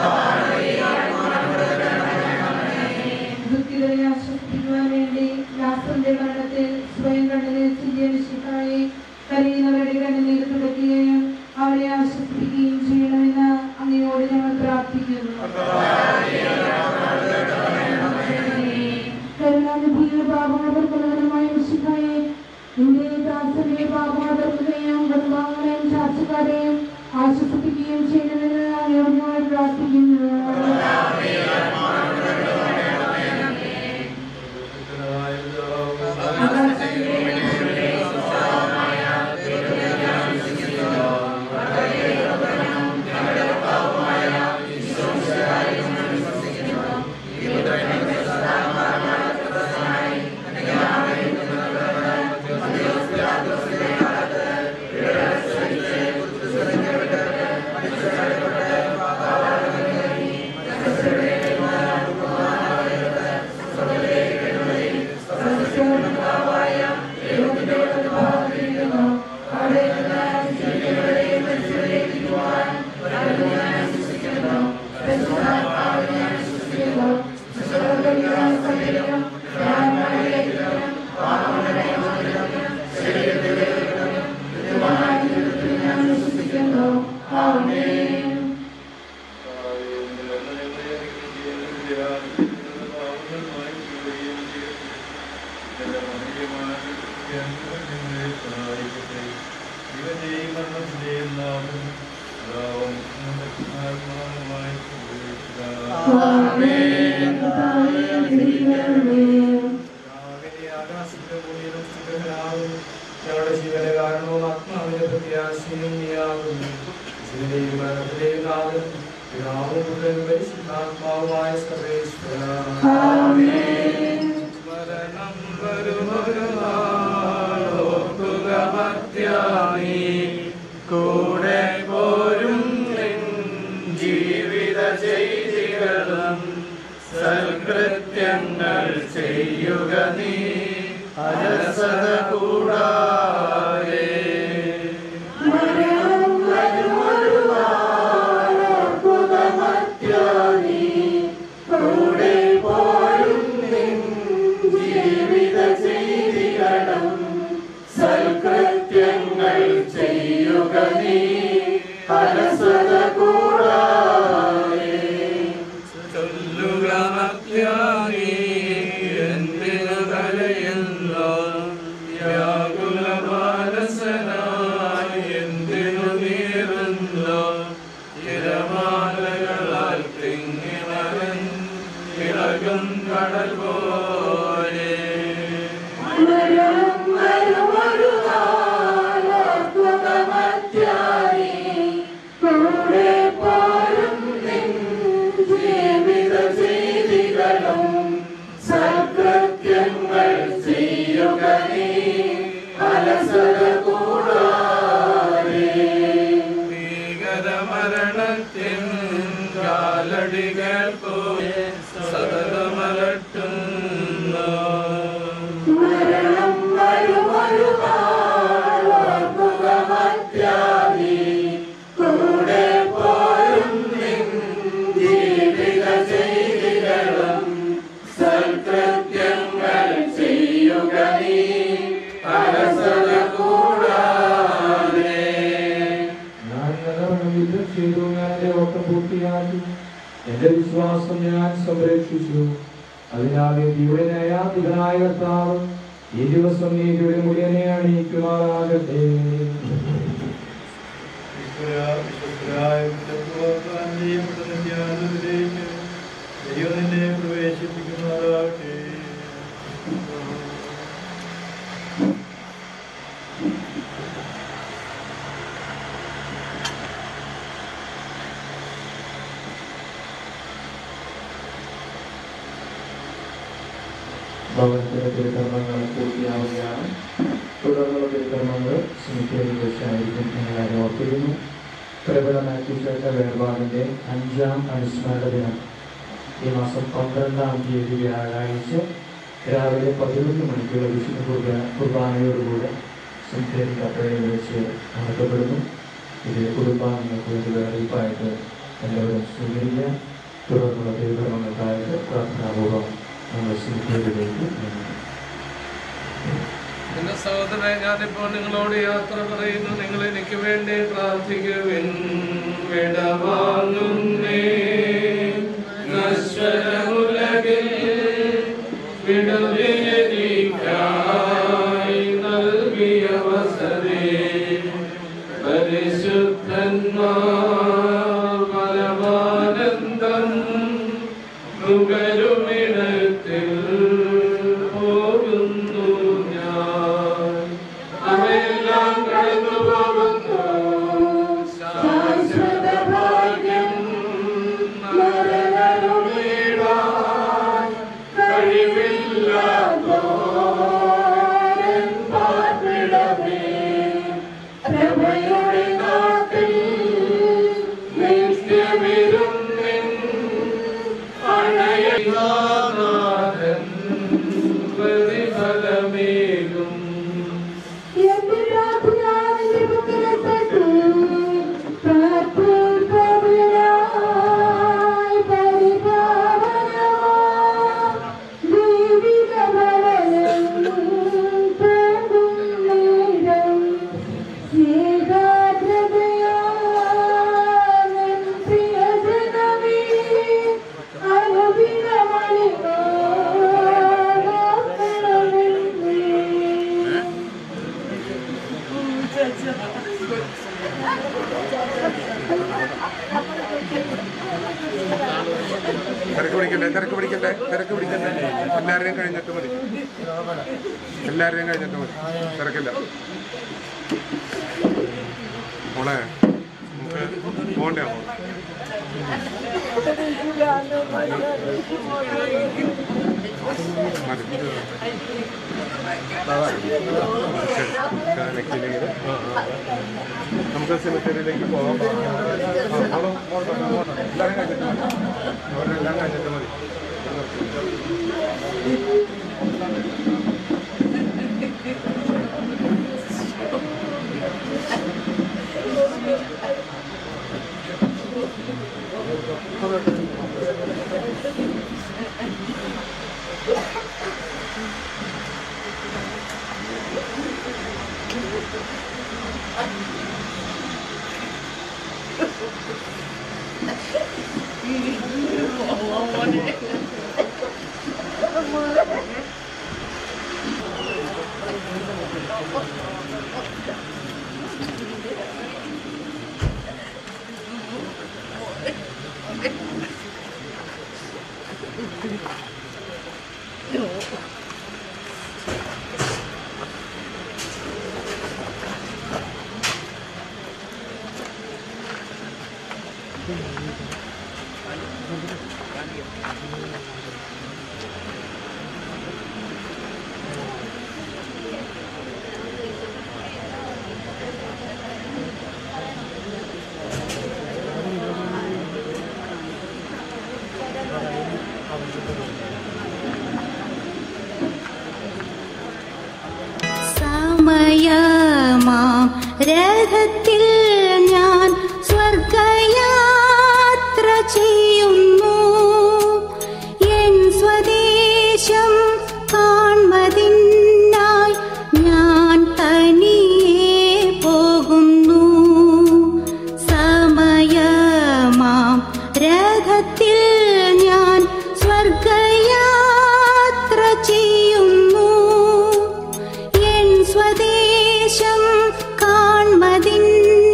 ദുഃഖിതരെ ആശ്വസിപ്പിക്കുവാൻ വേണ്ടി ലാസറിന്റെ മരണത്തിൽ സ്വയം കണ്ണുനീർ വിശുദ്ധായി കരയുന്നവരുടെ കണ്ണുനീർ തുടയ്ക്കുകയും അവരെ ആശ്വസിപ്പിക്കുകയും ചെയ്യണമെന്ന് അങ്ങയോട് ഞങ്ങൾ പ്രാർത്ഥിക്കുന്നു കരുണാനിധിയുടെ പാപങ്ങളവർക്കുള്ളവരുമായ വിശുദ്ധായി നിന്റെ ദാസന്റെ പാപങ്ങളവർക്കുകയും കുടുംബാംഗങ്ങളെയും ചാർച്ചക്കാരെയും ആശ്വസിപ്പിക്കുകയും ചെയ്യണമെന്ന് അങ്ങയോട് ഞങ്ങൾ പ്രാർത്ഥിക്കുന്നു ഞങ്ങളുടെ ജീവന്റെ കാരണവും ആത്മാവിന്റെ പ്രത്യാശയും നീയാകുന്നു ഇതിന്റെയും മരണത്തിന്റെയും നാഥൻ പിതാവും പുത്രനും പരിശുദ്ധാത്മാവുമായ സർവേശ്വര മരണം വരുമൊരു നാളോർക്കുകമത്യാനി കൂടെ പോരും നിൻ ജീവിത ചെയ്തികളും സൽകൃത്യങ്ങൾ ചെയ്യുക നീ അലസത കൂടാതെ കൂടെ പോരും നിൻ ജീവിത ചെയ്തികളും സൽകൃത്യങ്ങൾ ചെയ്യുക നീ അലസത കൂടാതെ ചൊല്ലുക മത്യാനി എന്തിനു കരയുന്നു വ്യാകുല മാനസനായി എന്തിനു നീറുന്നു തിരമാലകളാൽ തിങ്ങിമരൻ ഇളകും കടൽ പോലെ കൂടെ പോരും നിൻ ജീവിത ചെയ്തികളും സൽകൃത്യങ്ങൾ ചെയ്യുക നീ അലസത കൂടാതെ ഭീകരമരണത്തിൻ കാലടികൾ പോലെ സതതമലട്ടുന്നു മരണം വരുമൊരു നാളോർക്കുകമത്യാനി കൂടെ പോരും നിൻ ജീവിത ചെയ്തികളും സൽകൃത്യങ്ങൾ ചെയ്യുക നീ അലസത കൂടാതെ ഞാൻ നല്ലവണ്ണം യുദ്ധം ചെയ്തു ഞാൻ എന്റെ ഓട്ടം പൂർത്തിയാക്കി എന്റെ വിശ്വാസം ഞാൻ സംരക്ഷിച്ചു അതിനാൽ നീതിയുടെ ന്യായാധിപനായ കർത്താവ് ഈ ദിവസം നീതിയുടെ മുടിയനെ അണിയിക്കുമാറാകട്ടെ ദൈവം നിന്നെ പ്രവേശിപ്പിക്കുമാറാകട്ടെ ഭവനത്തിലെ തിരുക്കർമ്മങ്ങൾ പൂർത്തിയാവുകയാണ് തുടർന്നുള്ള തിരുക്കർമ്മങ്ങൾ സ്മിത്തേരിൽ വെച്ചായിരിക്കും ഞങ്ങളെ ഓർത്തിരുന്നു പ്രബല മാത്യുശേഷ വേർപാടിൻ്റെ അഞ്ചാം അനുസ്മരണ ദിനം ഈ മാസം പന്ത്രണ്ടാം തീയതി വ്യാഴാഴ്ച രാവിലെ പതിനൊന്ന് മണിക്കുള്ള വിശുദ്ധ കുർബാ കുർബാനയോടുകൂടെ സെമിത്തേരി കപ്പലയിൽ വെച്ച് അടക്കപ്പെടുന്നു ഇത് കുടുംബാംഗങ്ങൾക്ക് വേണ്ടി അറിയിപ്പായിട്ട് എല്ലാവരും സ്വീകരിക്കുക തുടർന്നുള്ള ദൈവകർമ്മങ്ങൾക്കായിട്ട് പ്രാർത്ഥനാപൂർവ്വം നമ്മൾ സെമിത്തേരിയിലേക്ക് നീങ്ങുന്നു എന്റെ സഹോദരനെ ഞാനിപ്പോൾ നിങ്ങളോട് യാത്ര പറയുന്നു നിങ്ങൾ എനിക്ക് വേണ്ടി പ്രാർത്ഥിക്കുവിൻ വിടവാങ്ങുന്നേ നശ്വരമുലകിൽ വിടവേദിക്കായി നൽകിയ വസതി പരിശുദ്ധന്മാർ പരമാനന്ദം നുകരുമിടത്തിൽ പോകുന്നു ഞാൻ അവയെല്ലാം കടന്നു പോകുന്നു ശാശ്വത ഭാഗ്യം നരകരുളിടാൻ കഴിവില്ലാത്തോരൻ പാർപ്പിടമേ പ്രഭയുടെ നാട്ടിൽ നിത്യവിരുന്നിൻ അണയനാഥൻ പ്രതിഫലമേകും എന്റെ പ്രാർത്ഥന നിന്റെ പക്കലെത്തട്ടെ. പ്രാർത്ഥിപ്പവനായി പരിപാവനമാം ദൈവിക ഭവനം പോകും നേരം സ്നേഹാദ്രതയാൽ പ്രിയജനമേ അനുദിനമണികാണമേ തിരക്ക് പിടിക്കണ്ടേ തിരക്ക് പിടിക്കണ്ടേ തിരക്ക് പിടിക്കണ്ടേ എല്ലാവരെയും കഴിഞ്ഞിട്ട് മതി എല്ലാവരെയും കഴിഞ്ഞിട്ട് മതി തിരക്കില്ല മോളെ നമുക്ക് പോണ്ടേ മോളെ മതി ശരി. കലക്കില്ലെങ്കിൽ നമുക്ക് സെമിത്തേരിയിലേക്ക് പോകാം ആ, മോള് മോൾ പറഞ്ഞോ, മോൾ പറഞ്ഞോ. എല്ലാവരും കഴിഞ്ഞിട്ട് മതി അവരെല്ലാം കഴിഞ്ഞിട്ട് മതി സമയമാം രഥത്തിൽ ഞാൻ സ്വർഗയാത്ര ചെയ്യുന്നു എൻ സ്വദേശം കാൺമതിനായി ഞാൻ തനിയെ പോകുന്നു സമയമാം രഥത്തിൽ ഞാൻ സ്വർഗയാത്ര ചെയ്യുന്നു എൻ സ്വദേശം കാൺമതിൻ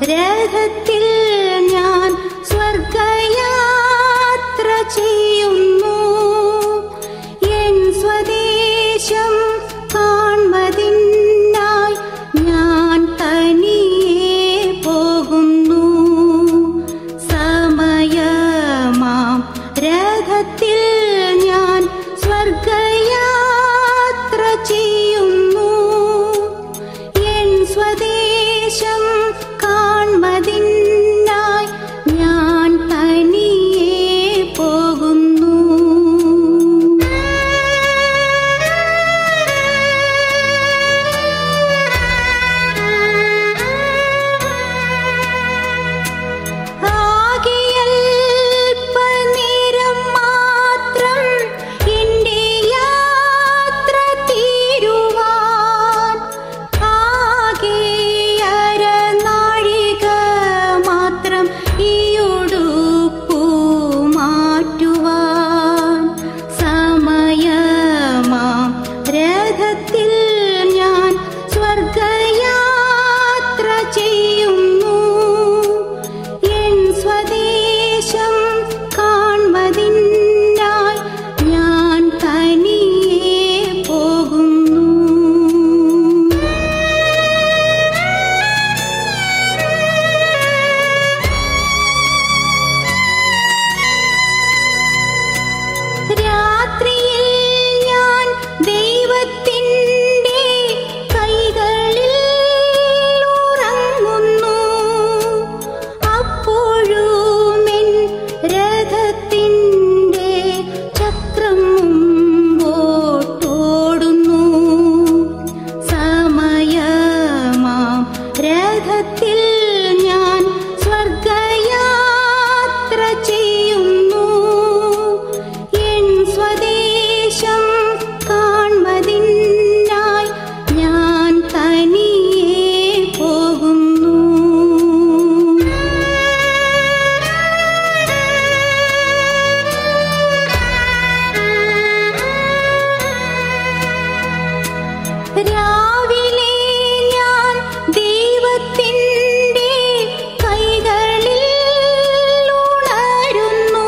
രഥത്തിൽ ഞാൻ സ്വർഗയാത്ര ചെയ്യുന്നു എൻ സ്വദേശം കാൺമതിനായി ഞാൻ തനിയെ പോകുന്നു സമയമാം രഥത്തിൽ ഞാൻ സ്വർഗയാത്ര ചെയ്യുന്നു എൻ സ്വദേശം കാൺമതിനായി ഞാൻ തനിയെ പോകുന്നു ആകെയൽപ്പനേരം മാത്രം എന്റെ യാത്ര തീരുവാൻ ആകെ അരനാഴിക മാത്രം ഈയൊടുപ്പു മാറ്റുവാൻ സമയമാം രഥത്തിൽ ഞാൻ സ്വർഗയാത്ര ചെയ്യുന്നു എൻ സ്വദേശം കാൺമതിനായി ഞാൻ തനിയെ പോകുന്നു രാത്രിയിൽ ഞാൻ ദൈവത്തിൻ്റെ കൈകളിൽ ഉറങ്ങുന്നു അപ്പോഴുമെൻ രഥത്തിൻ്റെ ചക്രം മുമ്പോട്ടോടുന്നു സമയമാം രഥത്തിൽ ഞാൻ സ്വർഗയാത്ര ചെയ്യുന്നു എൻ സ്വദേശം കാൺമതിനായി ഞാൻ തനിയെ പോകുന്നു രാവിലെ ഞാൻ ദൈവത്തിൻ്റെ കൈകളിൽ ഉണരുന്നു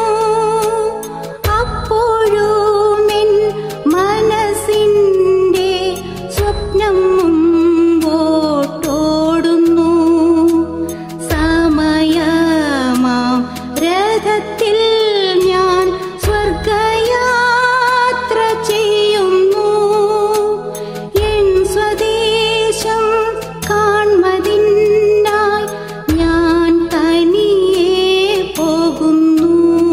അപ്പോഴുമെൻ മനസ്സിൻ്റെ സ്വപ്നം മുമ്പോട്ടോടുന്നു സമയമാം രഥത്തിൽ ഞാൻ സ്വർഗയാത്ര ചെയ്യുന്നു എൻ സ്വദേശം കാൺമതിനായി ഞാൻ തനിയെ പോകുന്നു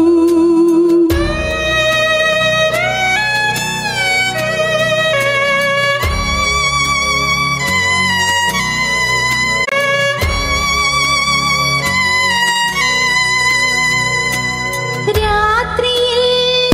രാത്രിയിൽ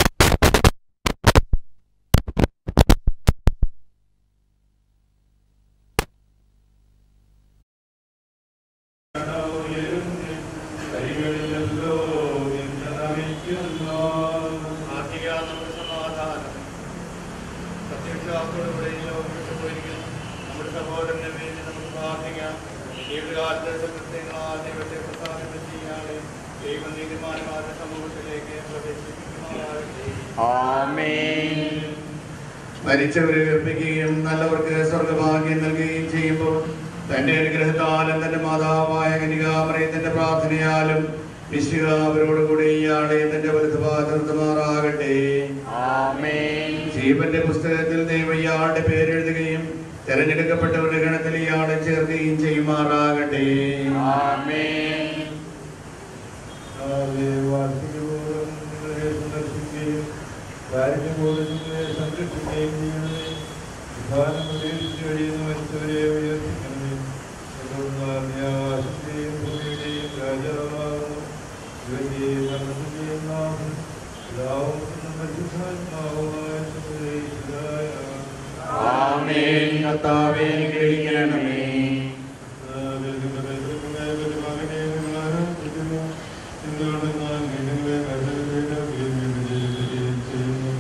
ആത്മിക നമ്മുടെ സമാധാനം സത്യവിശ്വാസത്തോടുകൂടെ ഈ ലോകം വിട്ടുപോയിരിക്കുന്നു നമ്മുടെ സഹോദരനെ വേണ്ടി നമുക്ക് പ്രാർത്ഥിക്കാം ജീവിതകാലത്തെ കൃത്യങ്ങളാൽ ദൈവത്തെ പ്രസാദിതം ചെയ്യാതെ ദൈവം നീതിമാന്മാരുടെ സമൂഹത്തിലേക്ക് പ്രവേശിപ്പിക്കുമാറാകട്ടെ മരിച്ചവരെ ഉയർപ്പിക്കുകയും നല്ലവർക്ക് സ്വർഗഭാഗ്യം നൽകുകയും ചെയ്യുമ്പോൾ തന്റെ അനുഗ്രഹത്താലും തന്റെ മാതാവായ കനികാമറയത്തിന്റെ പ്രാർത്ഥനയാലും വിശുക അവരോടുകൂടി ഇയാളെ തന്റെ വലുതുമാറാകട്ടെ ജീവന്റെ പുസ്തകത്തിൽ ദൈവം ഇയാളുടെ പേരെഴുതുകയും തെരഞ്ഞെടുക്കപ്പെട്ടവരുടെ ഗണത്തിൽ ഇയാളെ ചേർക്കുകയും ചെയ്യുമാറാകട്ടെ വാർഷികപൂർവ്വം നിങ്ങളെ സന്ദർശിക്കുകയും കാരുണ്യപൂർവ്വം നിങ്ങളെ സംരക്ഷിക്കുകയും ചെയ്യണമേ വിധാനം പ്രതീക്ഷിച്ച് കഴിയുന്ന മരിച്ചവരെ ഉയർത്തിക്കണമേ തുടർന്ന് ആകാശത്തെയും ഭൂമിയുടെയും രാജാവാകുന്നു ഇവന്റെയും മരണത്തിന്റെയും നാമം പിതാവും പരിശുദ്ധാത്മാവുമായ സർവ്വേശ്വരായ ആമേൻ കർത്താവേ അനുഗ്രഹിക്കണമേ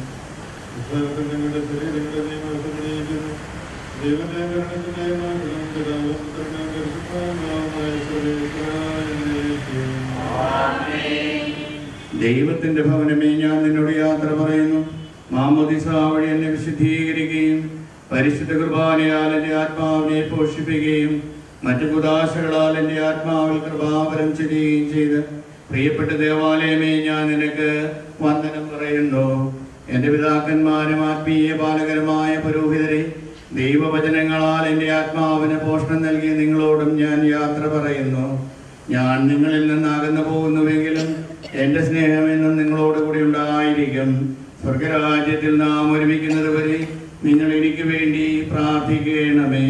ദൈവത്തെ ദൈവത്തിന്റെ ഭവനമേ ഞാൻ നിന്നോട് യാത്ര പറയുന്നു മാമോദിസ വഴി എന്നെ വിശുദ്ധീകരിക്കുകയും പരിശുദ്ധ കുർബാനയാൽ എൻ്റെ ആത്മാവിനെ പോഷിപ്പിക്കുകയും മറ്റു കുദാശകളാൽ എൻ്റെ ആത്മാവിൽ കൃപാപരം ചെയ്യുകയും ചെയ്ത് പ്രിയപ്പെട്ട ദേവാലയമേ ഞാൻ നിനക്ക് വന്ദനം പറയുന്നു എൻ്റെ പിതാക്കന്മാരും ആത്മീയ പാലകരമായ പുരോഹിതരെ ദൈവവചനങ്ങളാൽ എൻ്റെ ആത്മാവിന് പോഷണം നൽകിയ നിങ്ങളോടും ഞാൻ യാത്ര പറയുന്നു ഞാൻ നിങ്ങളിൽ നിന്ന് അകന്നു പോകുന്നുവെങ്കിലും എൻ്റെ സ്നേഹം എന്നും നിങ്ങളോട് കൂടി ഉണ്ടായിരിക്കും സ്വർഗരാജ്യത്തിൽ നാം ഒരുമിക്കുന്നത് വരെ നിങ്ങൾ എനിക്ക് വേണ്ടി പ്രാർത്ഥിക്കണമേ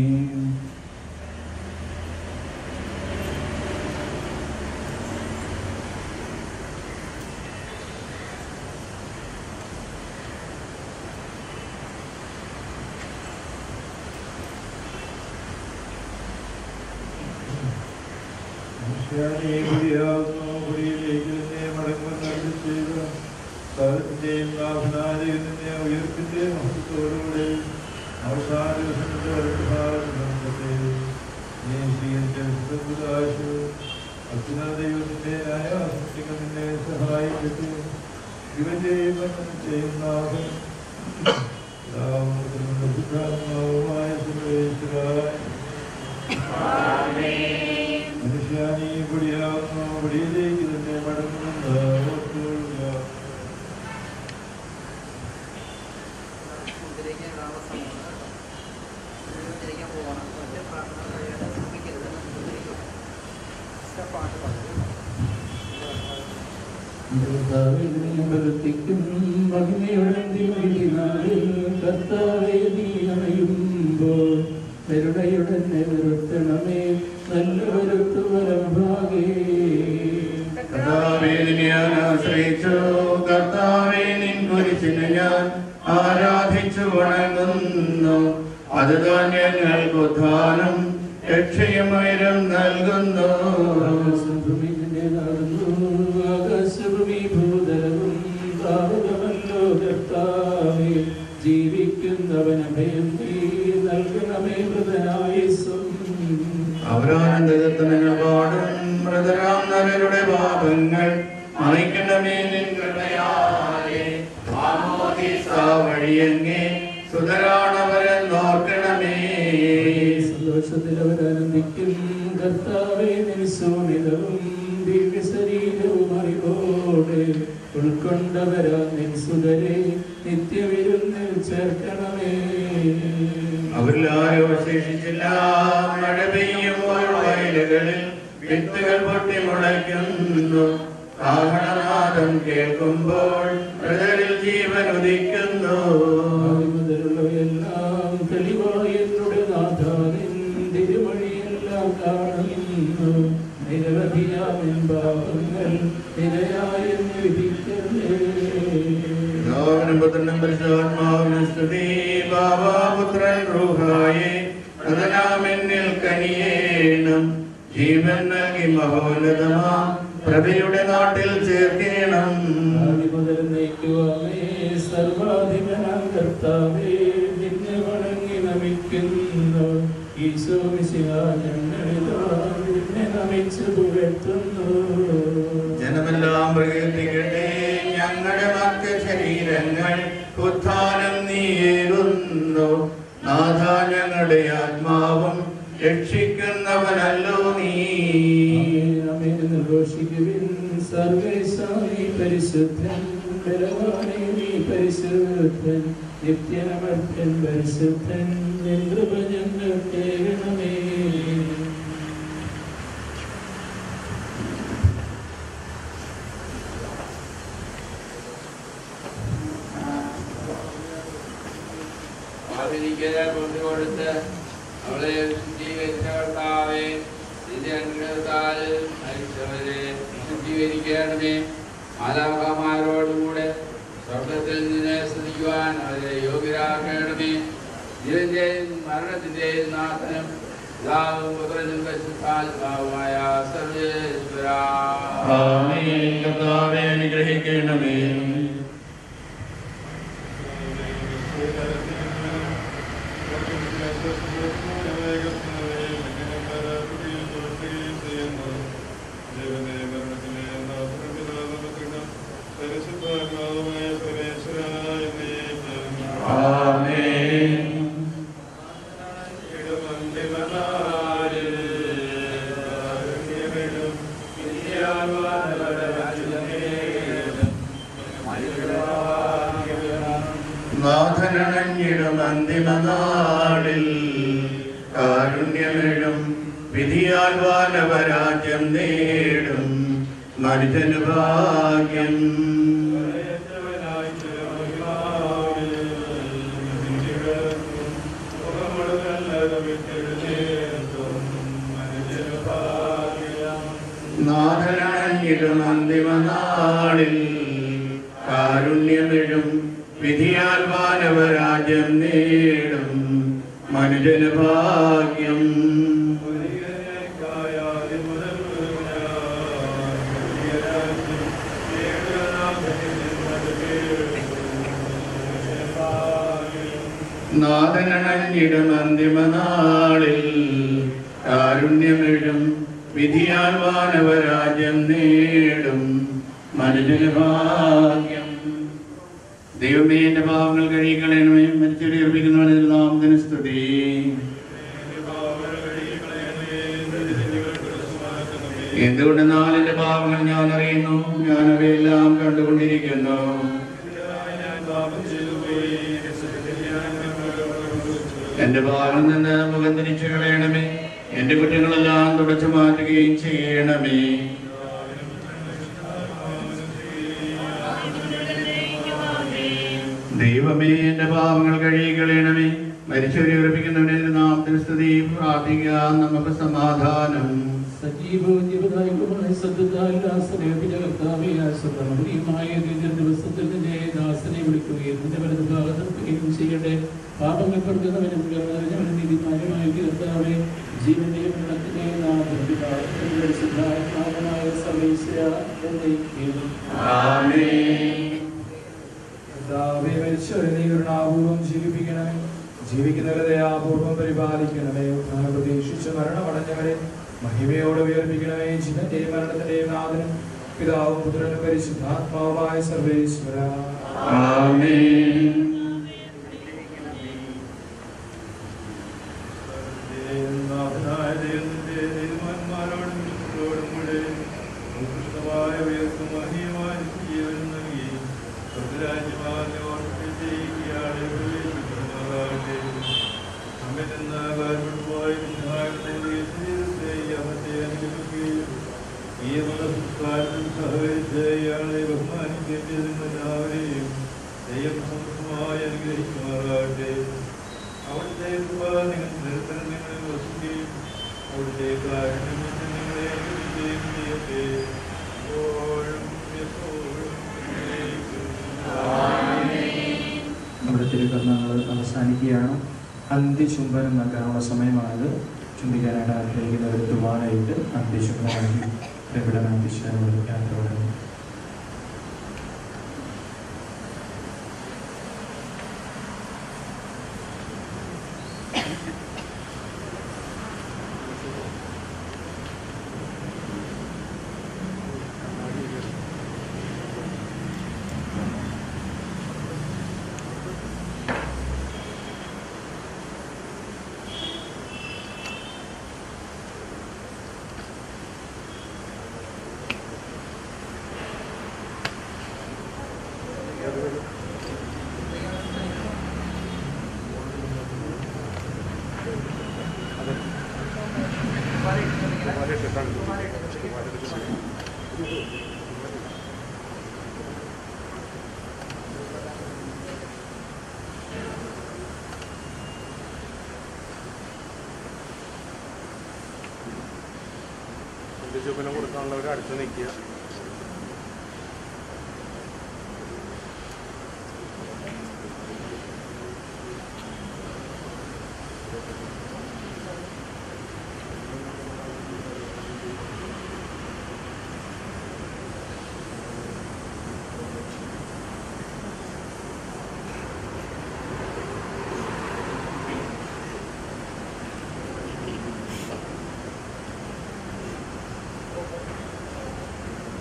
സകലത്തിന്റെയും നാഥനായ നിന്നെ ഉയർപ്പിന്റെ മഹത്വത്തോടുകൂടെ അവസാന ദിവസത്തിന്റെ വലത്തുഭാഗത്തെ നീ സ്വീകരിച്ച വിശുദ്ധ അച്ഛന ദൈവത്തിന്റെ ന്യായാസക്തികൾ നിന്നെ സഹായിക്കട്ടെ ഇവന്റെയും മരണത്തെയും നാഥൻ ശുദ്ധാത്മാവുമായ മനുഷ്യാനീ പൊടിയാകുന്നു പൊടിയിലേക്ക് തന്നെ മടങ്ങുമെന്ന് ഓർത്തുകൊള്ളുക പ്രവർത്തിക്കും മഹിമയുടന്തിമൊഴിനാളിൽ കർത്താവെ നീ അണയുമ്പോൾ കരുണയുടനെ നിർത്തണമേ നല്ല വരുത്തു വരഭാഗേ കർത്താവേ നിന്നെ ഞാൻ ആശ്രയിച്ചു കർത്താവേ നിൻ കുരിശിന് ഞാൻ ആരാധിച്ചു വണങ്ങുന്നു അത് തന്നെ ഞങ്ങൾക്ക് ഉദ്ധാനം രക്ഷയമൈരം നൽകുന്നു ആകാശഭൂമി ഭൂതലവും താവകമല്ലോ കർത്താവേ ജീവിക്കുന്നവൻ അഭയം നീ നൽകണമേ മൃതനായുസ്സും അവരാനന്ദത്തിന് പാടും മൃതരാം നരരുടെ പാപങ്ങൾ മറിക്കണമേ നിൻ കൃപയാലേ മാമോദീസ വഴിയങ്ങേ സുതരാണവരെന്നോർക്കണമേ സന്തോഷത്തിൽ അവരാനന്ദിക്കും കർത്താവേ നിൻസോണിതവും ദിവ്യശരീരവും അറിവോടെ ഉൾക്കൊണ്ടവരാ നിൻ സുതരെ നിത്യവിരുന്നിൽ ചേർക്കണമേ അവരിലാരോ ശേഷിച്ചില്ല മഴ പെയ്യുമ്പോൾ വയലുകളിൽ വിത്തുകൾ പൊട്ടി മുളയ്ക്കുന്നു ആഹ്ലാദം കേൾക്കുമ്പോൾ പ്രജരിൽ ജീവൻ ഉദിക്കുന്നു മുതലുള്ളവയെല്ലാം തെളിവായി എന്നുടെ നാഥാനിൻ തിരുമൊഴിയെല്ലാം കാണുന്നു നിരവധിയാമിൻ പാപങ്ങൾ നിരയായെന്ന് വിധിക്കണേ പിതാവിനും പുത്രനും പരിശുദ്ധാത്മാവിനും സ്തുതി ബാബാപുത്രൻ റൂഹായേ പ്രതനാമെന്നിൽ കനിയേണം ജീവൻ നൽകി മഹോന്നതമാ പ്രഭയുടെ നാട്ടിൽ ചേർക്കണം മുതൽ നയിക്കുവാമേ സർവാധിപനാം കർത്താവേ നിന്നെ വണങ്ങി നമിക്കുന്നു ഈശോ മിശിഹ ഞങ്ങളിതാ നിന്നെ നമിച്ചു പുകഴ്ത്തുന്നു ജനമെല്ലാം പ്രകീർത്തിക്കട്ടെ ഞങ്ങളുടെ മക്ക ശരീരങ്ങൾ ഉത്ഥാനം നീയേകുന്നു നാഥ ഞങ്ങളുടെ ആത്മാവും രക്ഷിക്കുന്നവനല്ലോ നീ നിർഘോഷിക്കുവിൻ സർവേശാനി പരിശുദ്ധൻ ബലവാനെ നീ പരിശുദ്ധൻ നിത്യമർത്തൻ പരിശുദ്ധൻ നിൻ കൃപ ഞങ്ങൾ കേൾക്കണമേ ആദരിക്കലെ കൊണ്ടു കൊടുത്ത് അവളെ ശുദ്ധീകരിച്ച കർത്താവേ നിന്റെ അനുഗ്രഹത്താൽ മരിച്ചവരെ ശുദ്ധീകരിക്കണമേ മാലാകമാരോടുകൂടെ സ്വർഗത്തിൽ നിന്ന് സ്തുതിക്കുവാൻ അവരെ യോഗ്യരാക്കണമേ ജീവന്റെയും മരണത്തിന്റെയും നാഥനും പിതാവും പുത്രനും പരിശുദ്ധാത്മാവുമായ സർവേശ്വര ആമേൻ കർത്താവേ അനുഗ്രഹിക്കണമേ ും അന്തിമനാളിൽ കാരുണ്യമിഴും വിധിയാൽ വാനവരാജ്യം നേടും മനുജന് ഭാഗ്യം നാഥനണിടും അന്തിമനാളിൽ കാരുണ്യമിഴും വിധിയാൽ വാനവരാജ്യം നേടും മനുജന് ഭാഗ്യം നാഥനണിടും അന്തിമനാളിൽ കാരുണ്യമിഴും വിധിയാൽ വാനവരാജ്യം നേടും മനുജന് ഭാഗ്യം ദൈവമേ എന്റെ പാവങ്ങൾ കഴികളയണമേ മരിച്ചവരെ അർപ്പിക്കുന്നവനിൽ നാമത്തിന് സ്തുതി എന്തുകൊണ്ടെന്നാൽ എന്റെ പാവങ്ങൾ ഞാൻ അറിയുന്നു ഞാൻ അവയെല്ലാം കണ്ടുകൊണ്ടിരിക്കുന്നു എന്റെ പാവങ്ങളിൽ നിന്ന് മുഖം തിരിച്ചു കളയണമേ എന്റെ കുറ്റങ്ങളെല്ലാം തുടച്ചു മാറ്റുകയും ചെയ്യണമേ ദൈവമേ എന്റെ പാവങ്ങൾ കഴുകിക്കളയണമേ മരിച്ചവരെ ഉറപ്പിക്കുന്നവനെ നാമത്തിന് സ്തുതി പ്രാർത്ഥിക്കാം നമുക്ക് സമാധാനം സജീവവും ജീവദായകവുമായ സത്യത്താൽ ദാസനെ കർത്താവെ ആശ്രമമായ ദിവസത്തിൽ നിന്നെ ദാസനെ വിളിക്കുകയും നിന്റെ വലത് ഭാഗത്തുകയും ചെയ്യട്ടെ പാപങ്ങൾ പെടുത്തുന്നവനും ഞങ്ങളുടെ നീതിമാനുമായ കർത്താവെ ജീവന്റെയും മരണത്തിന്റെയും നാഥന്റെ സിദ്ധാത്മാവനായ സർവേശ്വര എന്നേക്കും. കർത്താവേ, മരിച്ചവരെ നീ കരുണാപൂർവം ജീവിപ്പിക്കണമേ ജീവിക്കുന്നവരെ ദയാപൂർവം പരിപാലിക്കണമേ ഉത്ഥാനം പ്രതീക്ഷിച്ച് മരണമടഞ്ഞവരെ മഹിമയോടെ ഉയർപ്പിക്കണമേ ജീവന്റെയും മരണത്തിന്റെയും നാഥനും പിതാവും പുത്രനും പരിശുദ്ധാത്മാവുമായ സർവേശ്വര ആമേൻ നാഥനായ ദൈവത്തിന്റെ നീതിമാന്മാരോടും വിശുദ്ധരോടും കൂടെ ഉത്കൃഷ്ടമായ ഉയർത്തും മഹീയമായ ജീവൻ നൽകി സ്വർഗരാജ്യമാകെ ഓർമ്മ ചെയ്യുകയാളെ പ്രവേശിക്കുന്നതാകട്ടെ നമ്മിൽ നിന്ന് വേർപെട്ടുപോയ വിശുദ്ധാരുടെ ശരീരത്തെ അവത്തെ അനുഗമിക്കുകയും ഈ മതസംസ്കാരത്തിൽ സഹകരിച്ച് ഇയാളെ ബഹുമാനിക്കുകയും ചെയ്തിരുന്ന എല്ലാവരെയും ദൈവം സമൃദ്ധമായി അനുഗ്രഹിക്കുമാറാകട്ടെ അവിടുത്തെ കൃപ നിങ്ങൾ നിരന്തരം നിങ്ങളിൽ വസിക്കുകയും അവിടുത്തെ കാരുണ്യം കൊണ്ട് നിങ്ങളെ അനുഗ്രഹിക്കുകയും ചെയ്യട്ടെ എപ്പോഴും എപ്പോഴും എന്നേക്കും. നമ്മുടെ തിരുക്കർമ്മങ്ങൾ അവസാനിക്കുകയാണ് അന്ത്യചുംബനം നൽകാനുള്ള സമയമാണിത് ചുംബിക്കാനായിട്ട് ആഗ്രഹിക്കുന്നവർ തുവാനായിട്ട് അന്ത്യചുംബനം നൽകി പ്രകടനം അന്ത്യശാല യാത്ര തുടങ്ങി ചുപ്പനം കൊടുക്കാനുള്ളവർ അടുത്ത് നിൽക്കുക ും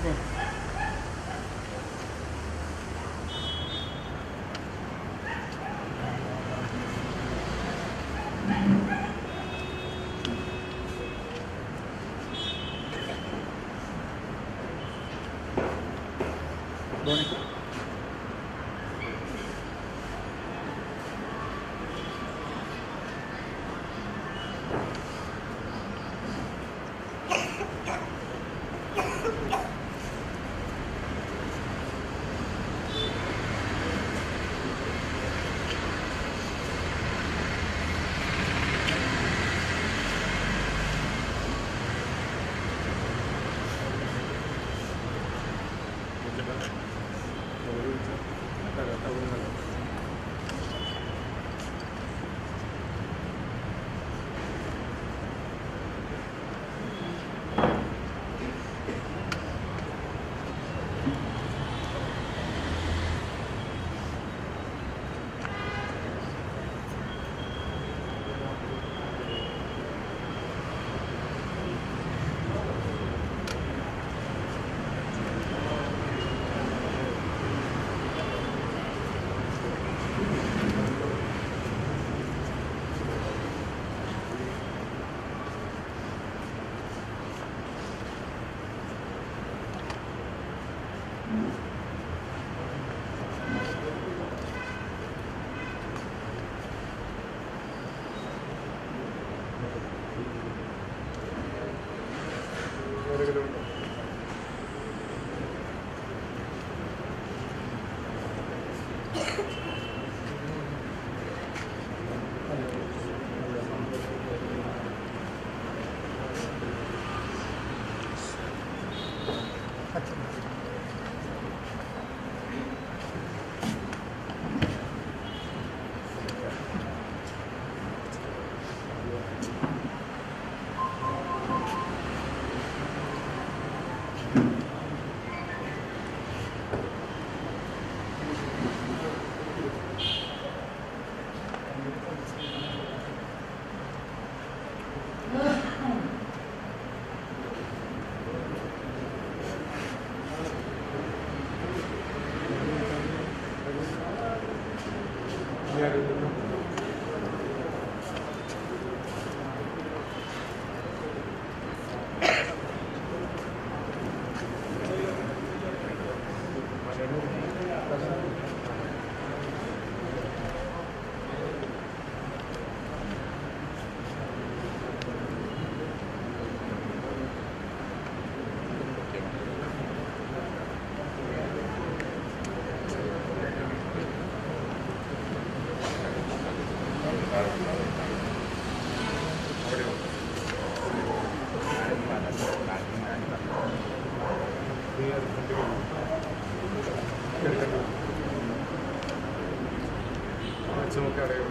അച്ഛനൊക്കെ അറിയാം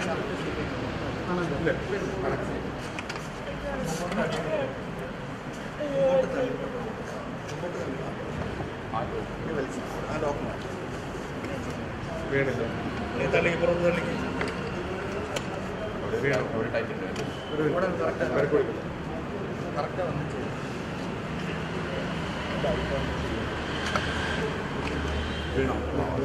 ഇല്ല വീണില്ല അവിടെ വീണു അവിടെ ടൈറ്റ് ഒരു വരക്ക് കൊടുക്കും വീണോ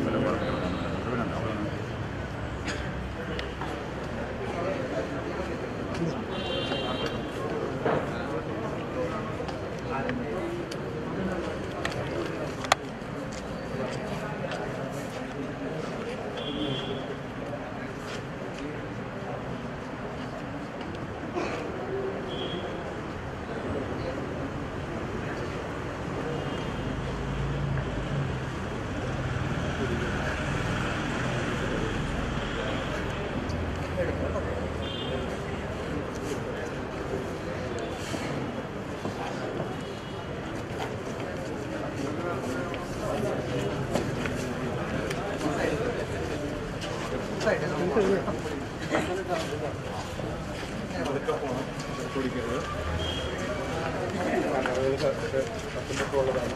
അതൊക്കെ പോകണം കുടിക്കരുത് കത്തിലൊക്കെ ഉള്ളതാണ്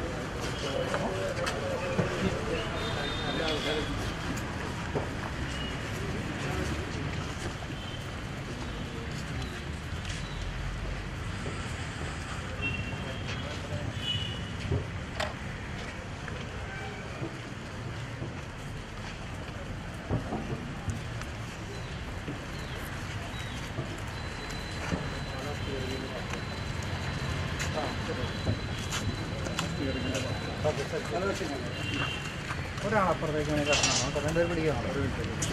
ഒരാളപ്പുറത്തേക്ക് കട്ടണം കുറേ പേര് പിടിക്കണം ഒരു മിനിറ്റ്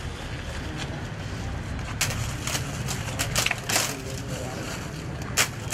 ആ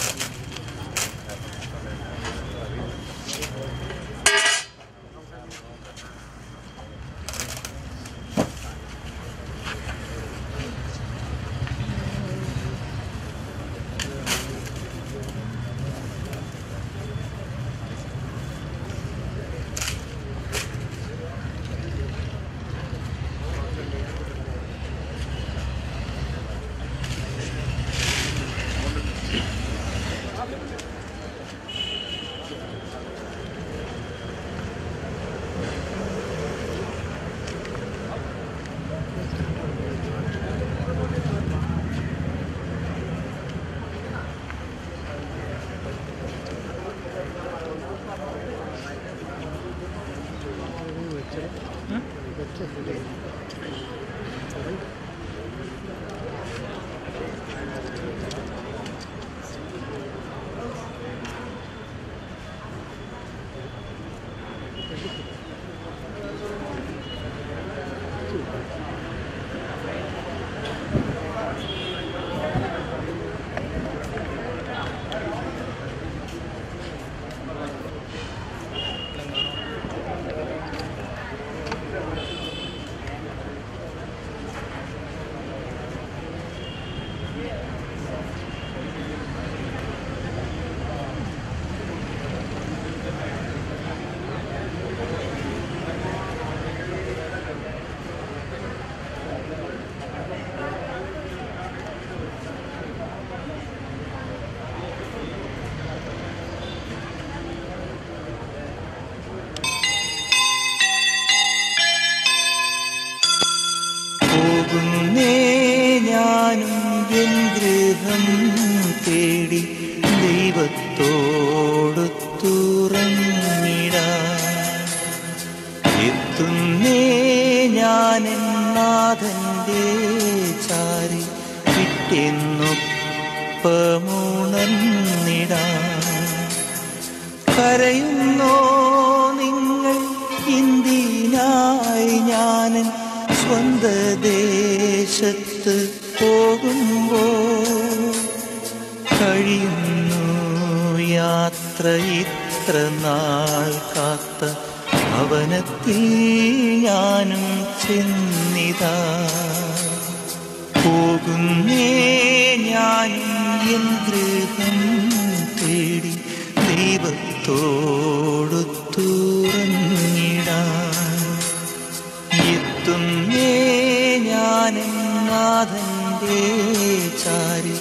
എൻ ഗൃഹം തേടി ദൈവത്തോടു തുറന്നിടാൻ എത്തുന്നേ ഞാൻ നാഥന്റെ ചാരി വിട്ടെന്നൊപ്പമുണർന്നിടാൻ കരയുന്നോ നിങ്ങൾ ഇന്ത്യനായി ഞാനൻ സ്വന്ത ദേശത്ത് പോകുമ്പോ കഴിയുന്നു യാത്ര ഇത്ര നാൾ കാത്ത ഭവനത്തിൽ ഞാനും ചെന്നിതാ പോകുന്നേ ഞാനും എൻ ഗൃഹം തേടി ദൈവത്തോടു തുറന്നിടാൻ എത്തുന്നേ ഞാനും നാഥന്റെ ചാരി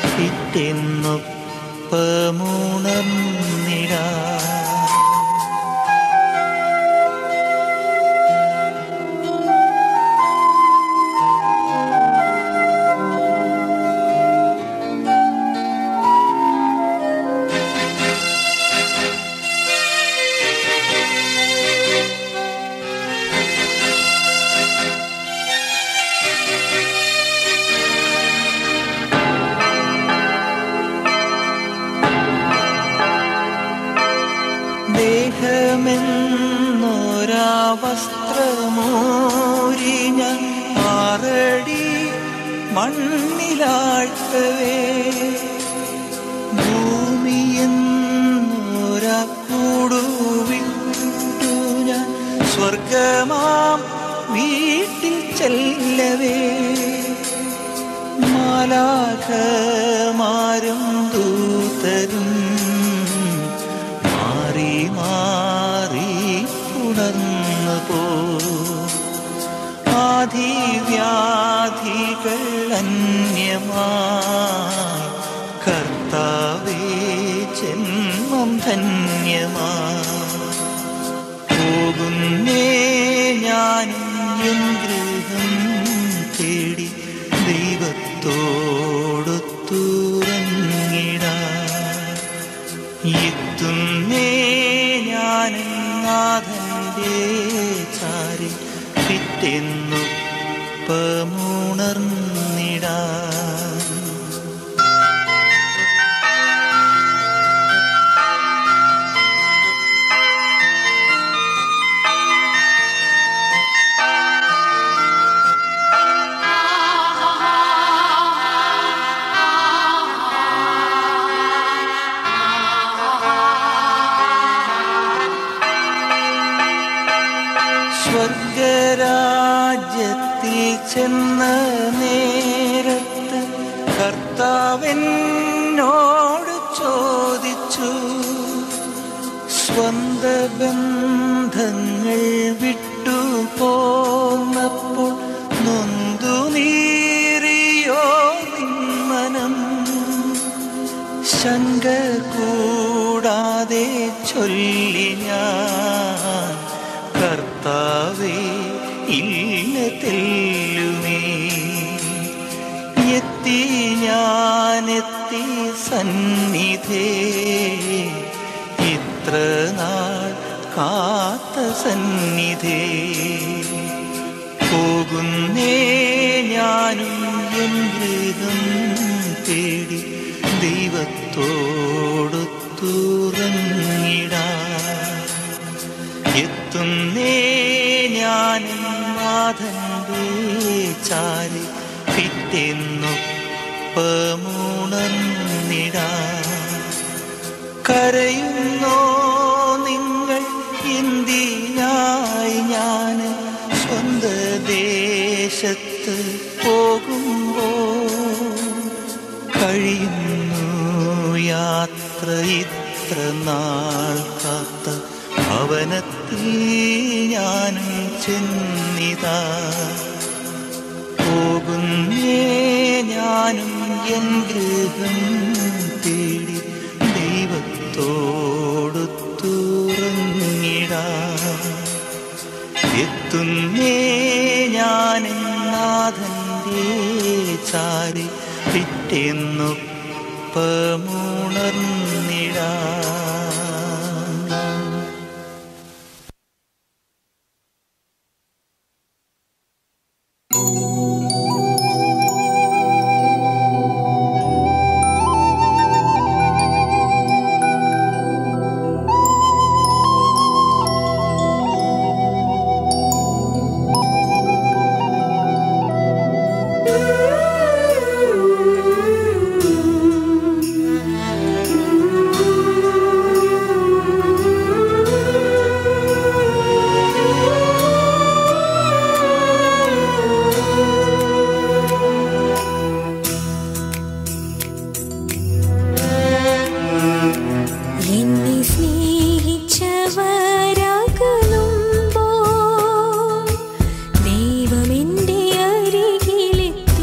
പിറ്റെന്നൊപ്പമുണർന്നിടാൻ ദേഹമെന്നൊരാ വസ്ത്രമോരി ഞാൻ ആറടി മണ്ണിലാഴ്ത്തവേ ഭൂമിയെന്നൊരാ കൂടുവിട്ടു ഞാൻ സ്വർഗമാം വീട്ടിൽ ചെല്ലവേ മാലാഖമാരും ദൂതരും മാറി മാറി ഉണർന്നു പോ ആധിവ്യാധികൾ അന്യമായി കർത്താവേ ജന്മം ധന്യമായി പോകുന്നേ ഞാനും എൻ ഗൃഹം തേടി ദൈവത്തോടു തുറങ്ങിടാൻ എത്തുന്നേ ഞാനും നാഥന്റെ ചാരി പിറ്റെന്നൊപ്പമുണർന്നിടാൻ സ്വർഗരാജ്യത്തിൽ ചെന്ന നേരത്ത് കർത്താവെന്നോട് ചോദിച്ചു സ്വന്ത ബന്ധങ്ങൾ വിട്ടു പോന്നപ്പോൾ നൊന്തു നീറിയോ നിന്മനം ശങ്ക കൂടാതെ ചൊല്ലി ഞാൻ കർത്താവേ ഇല്ല തെല്ലുമേ എത്തി ഞാനെത്തി സന്നിധേ ഇത്ര നാൾ കാത്ത സന്നിധേ പോകുന്നേ ഞാനും എൻ ഗൃഹം തേടി ദൈവത്തോടു തുറങ്ങിടാൻ എത്തുന്നേ ഞാനും നാഥന്റെ ചാരി പിറ്റെന്നൊപ്പമുണർന്നിടാൻ കരയുന്നോ നിങ്ങൾ എന്തിനായി ഞാൻ സ്വന്ത ദേശത്ത് പോകുമ്പോ കഴിയുന്നു യാത്ര ഇത്ര നാൾ കാത്ത ഭവനത്തിൽ ഞാനും ചെന്നിതാ പോകുന്നേ ഞാനും എൻ ഗൃഹം തേടി ദൈവത്തോടു തുറങ്ങിടാൻ എത്തുന്നേ ഞാൻ നാഥന്റെ ചാരി പിറ്റേന്നൊപ്പമുണർന്നിടാ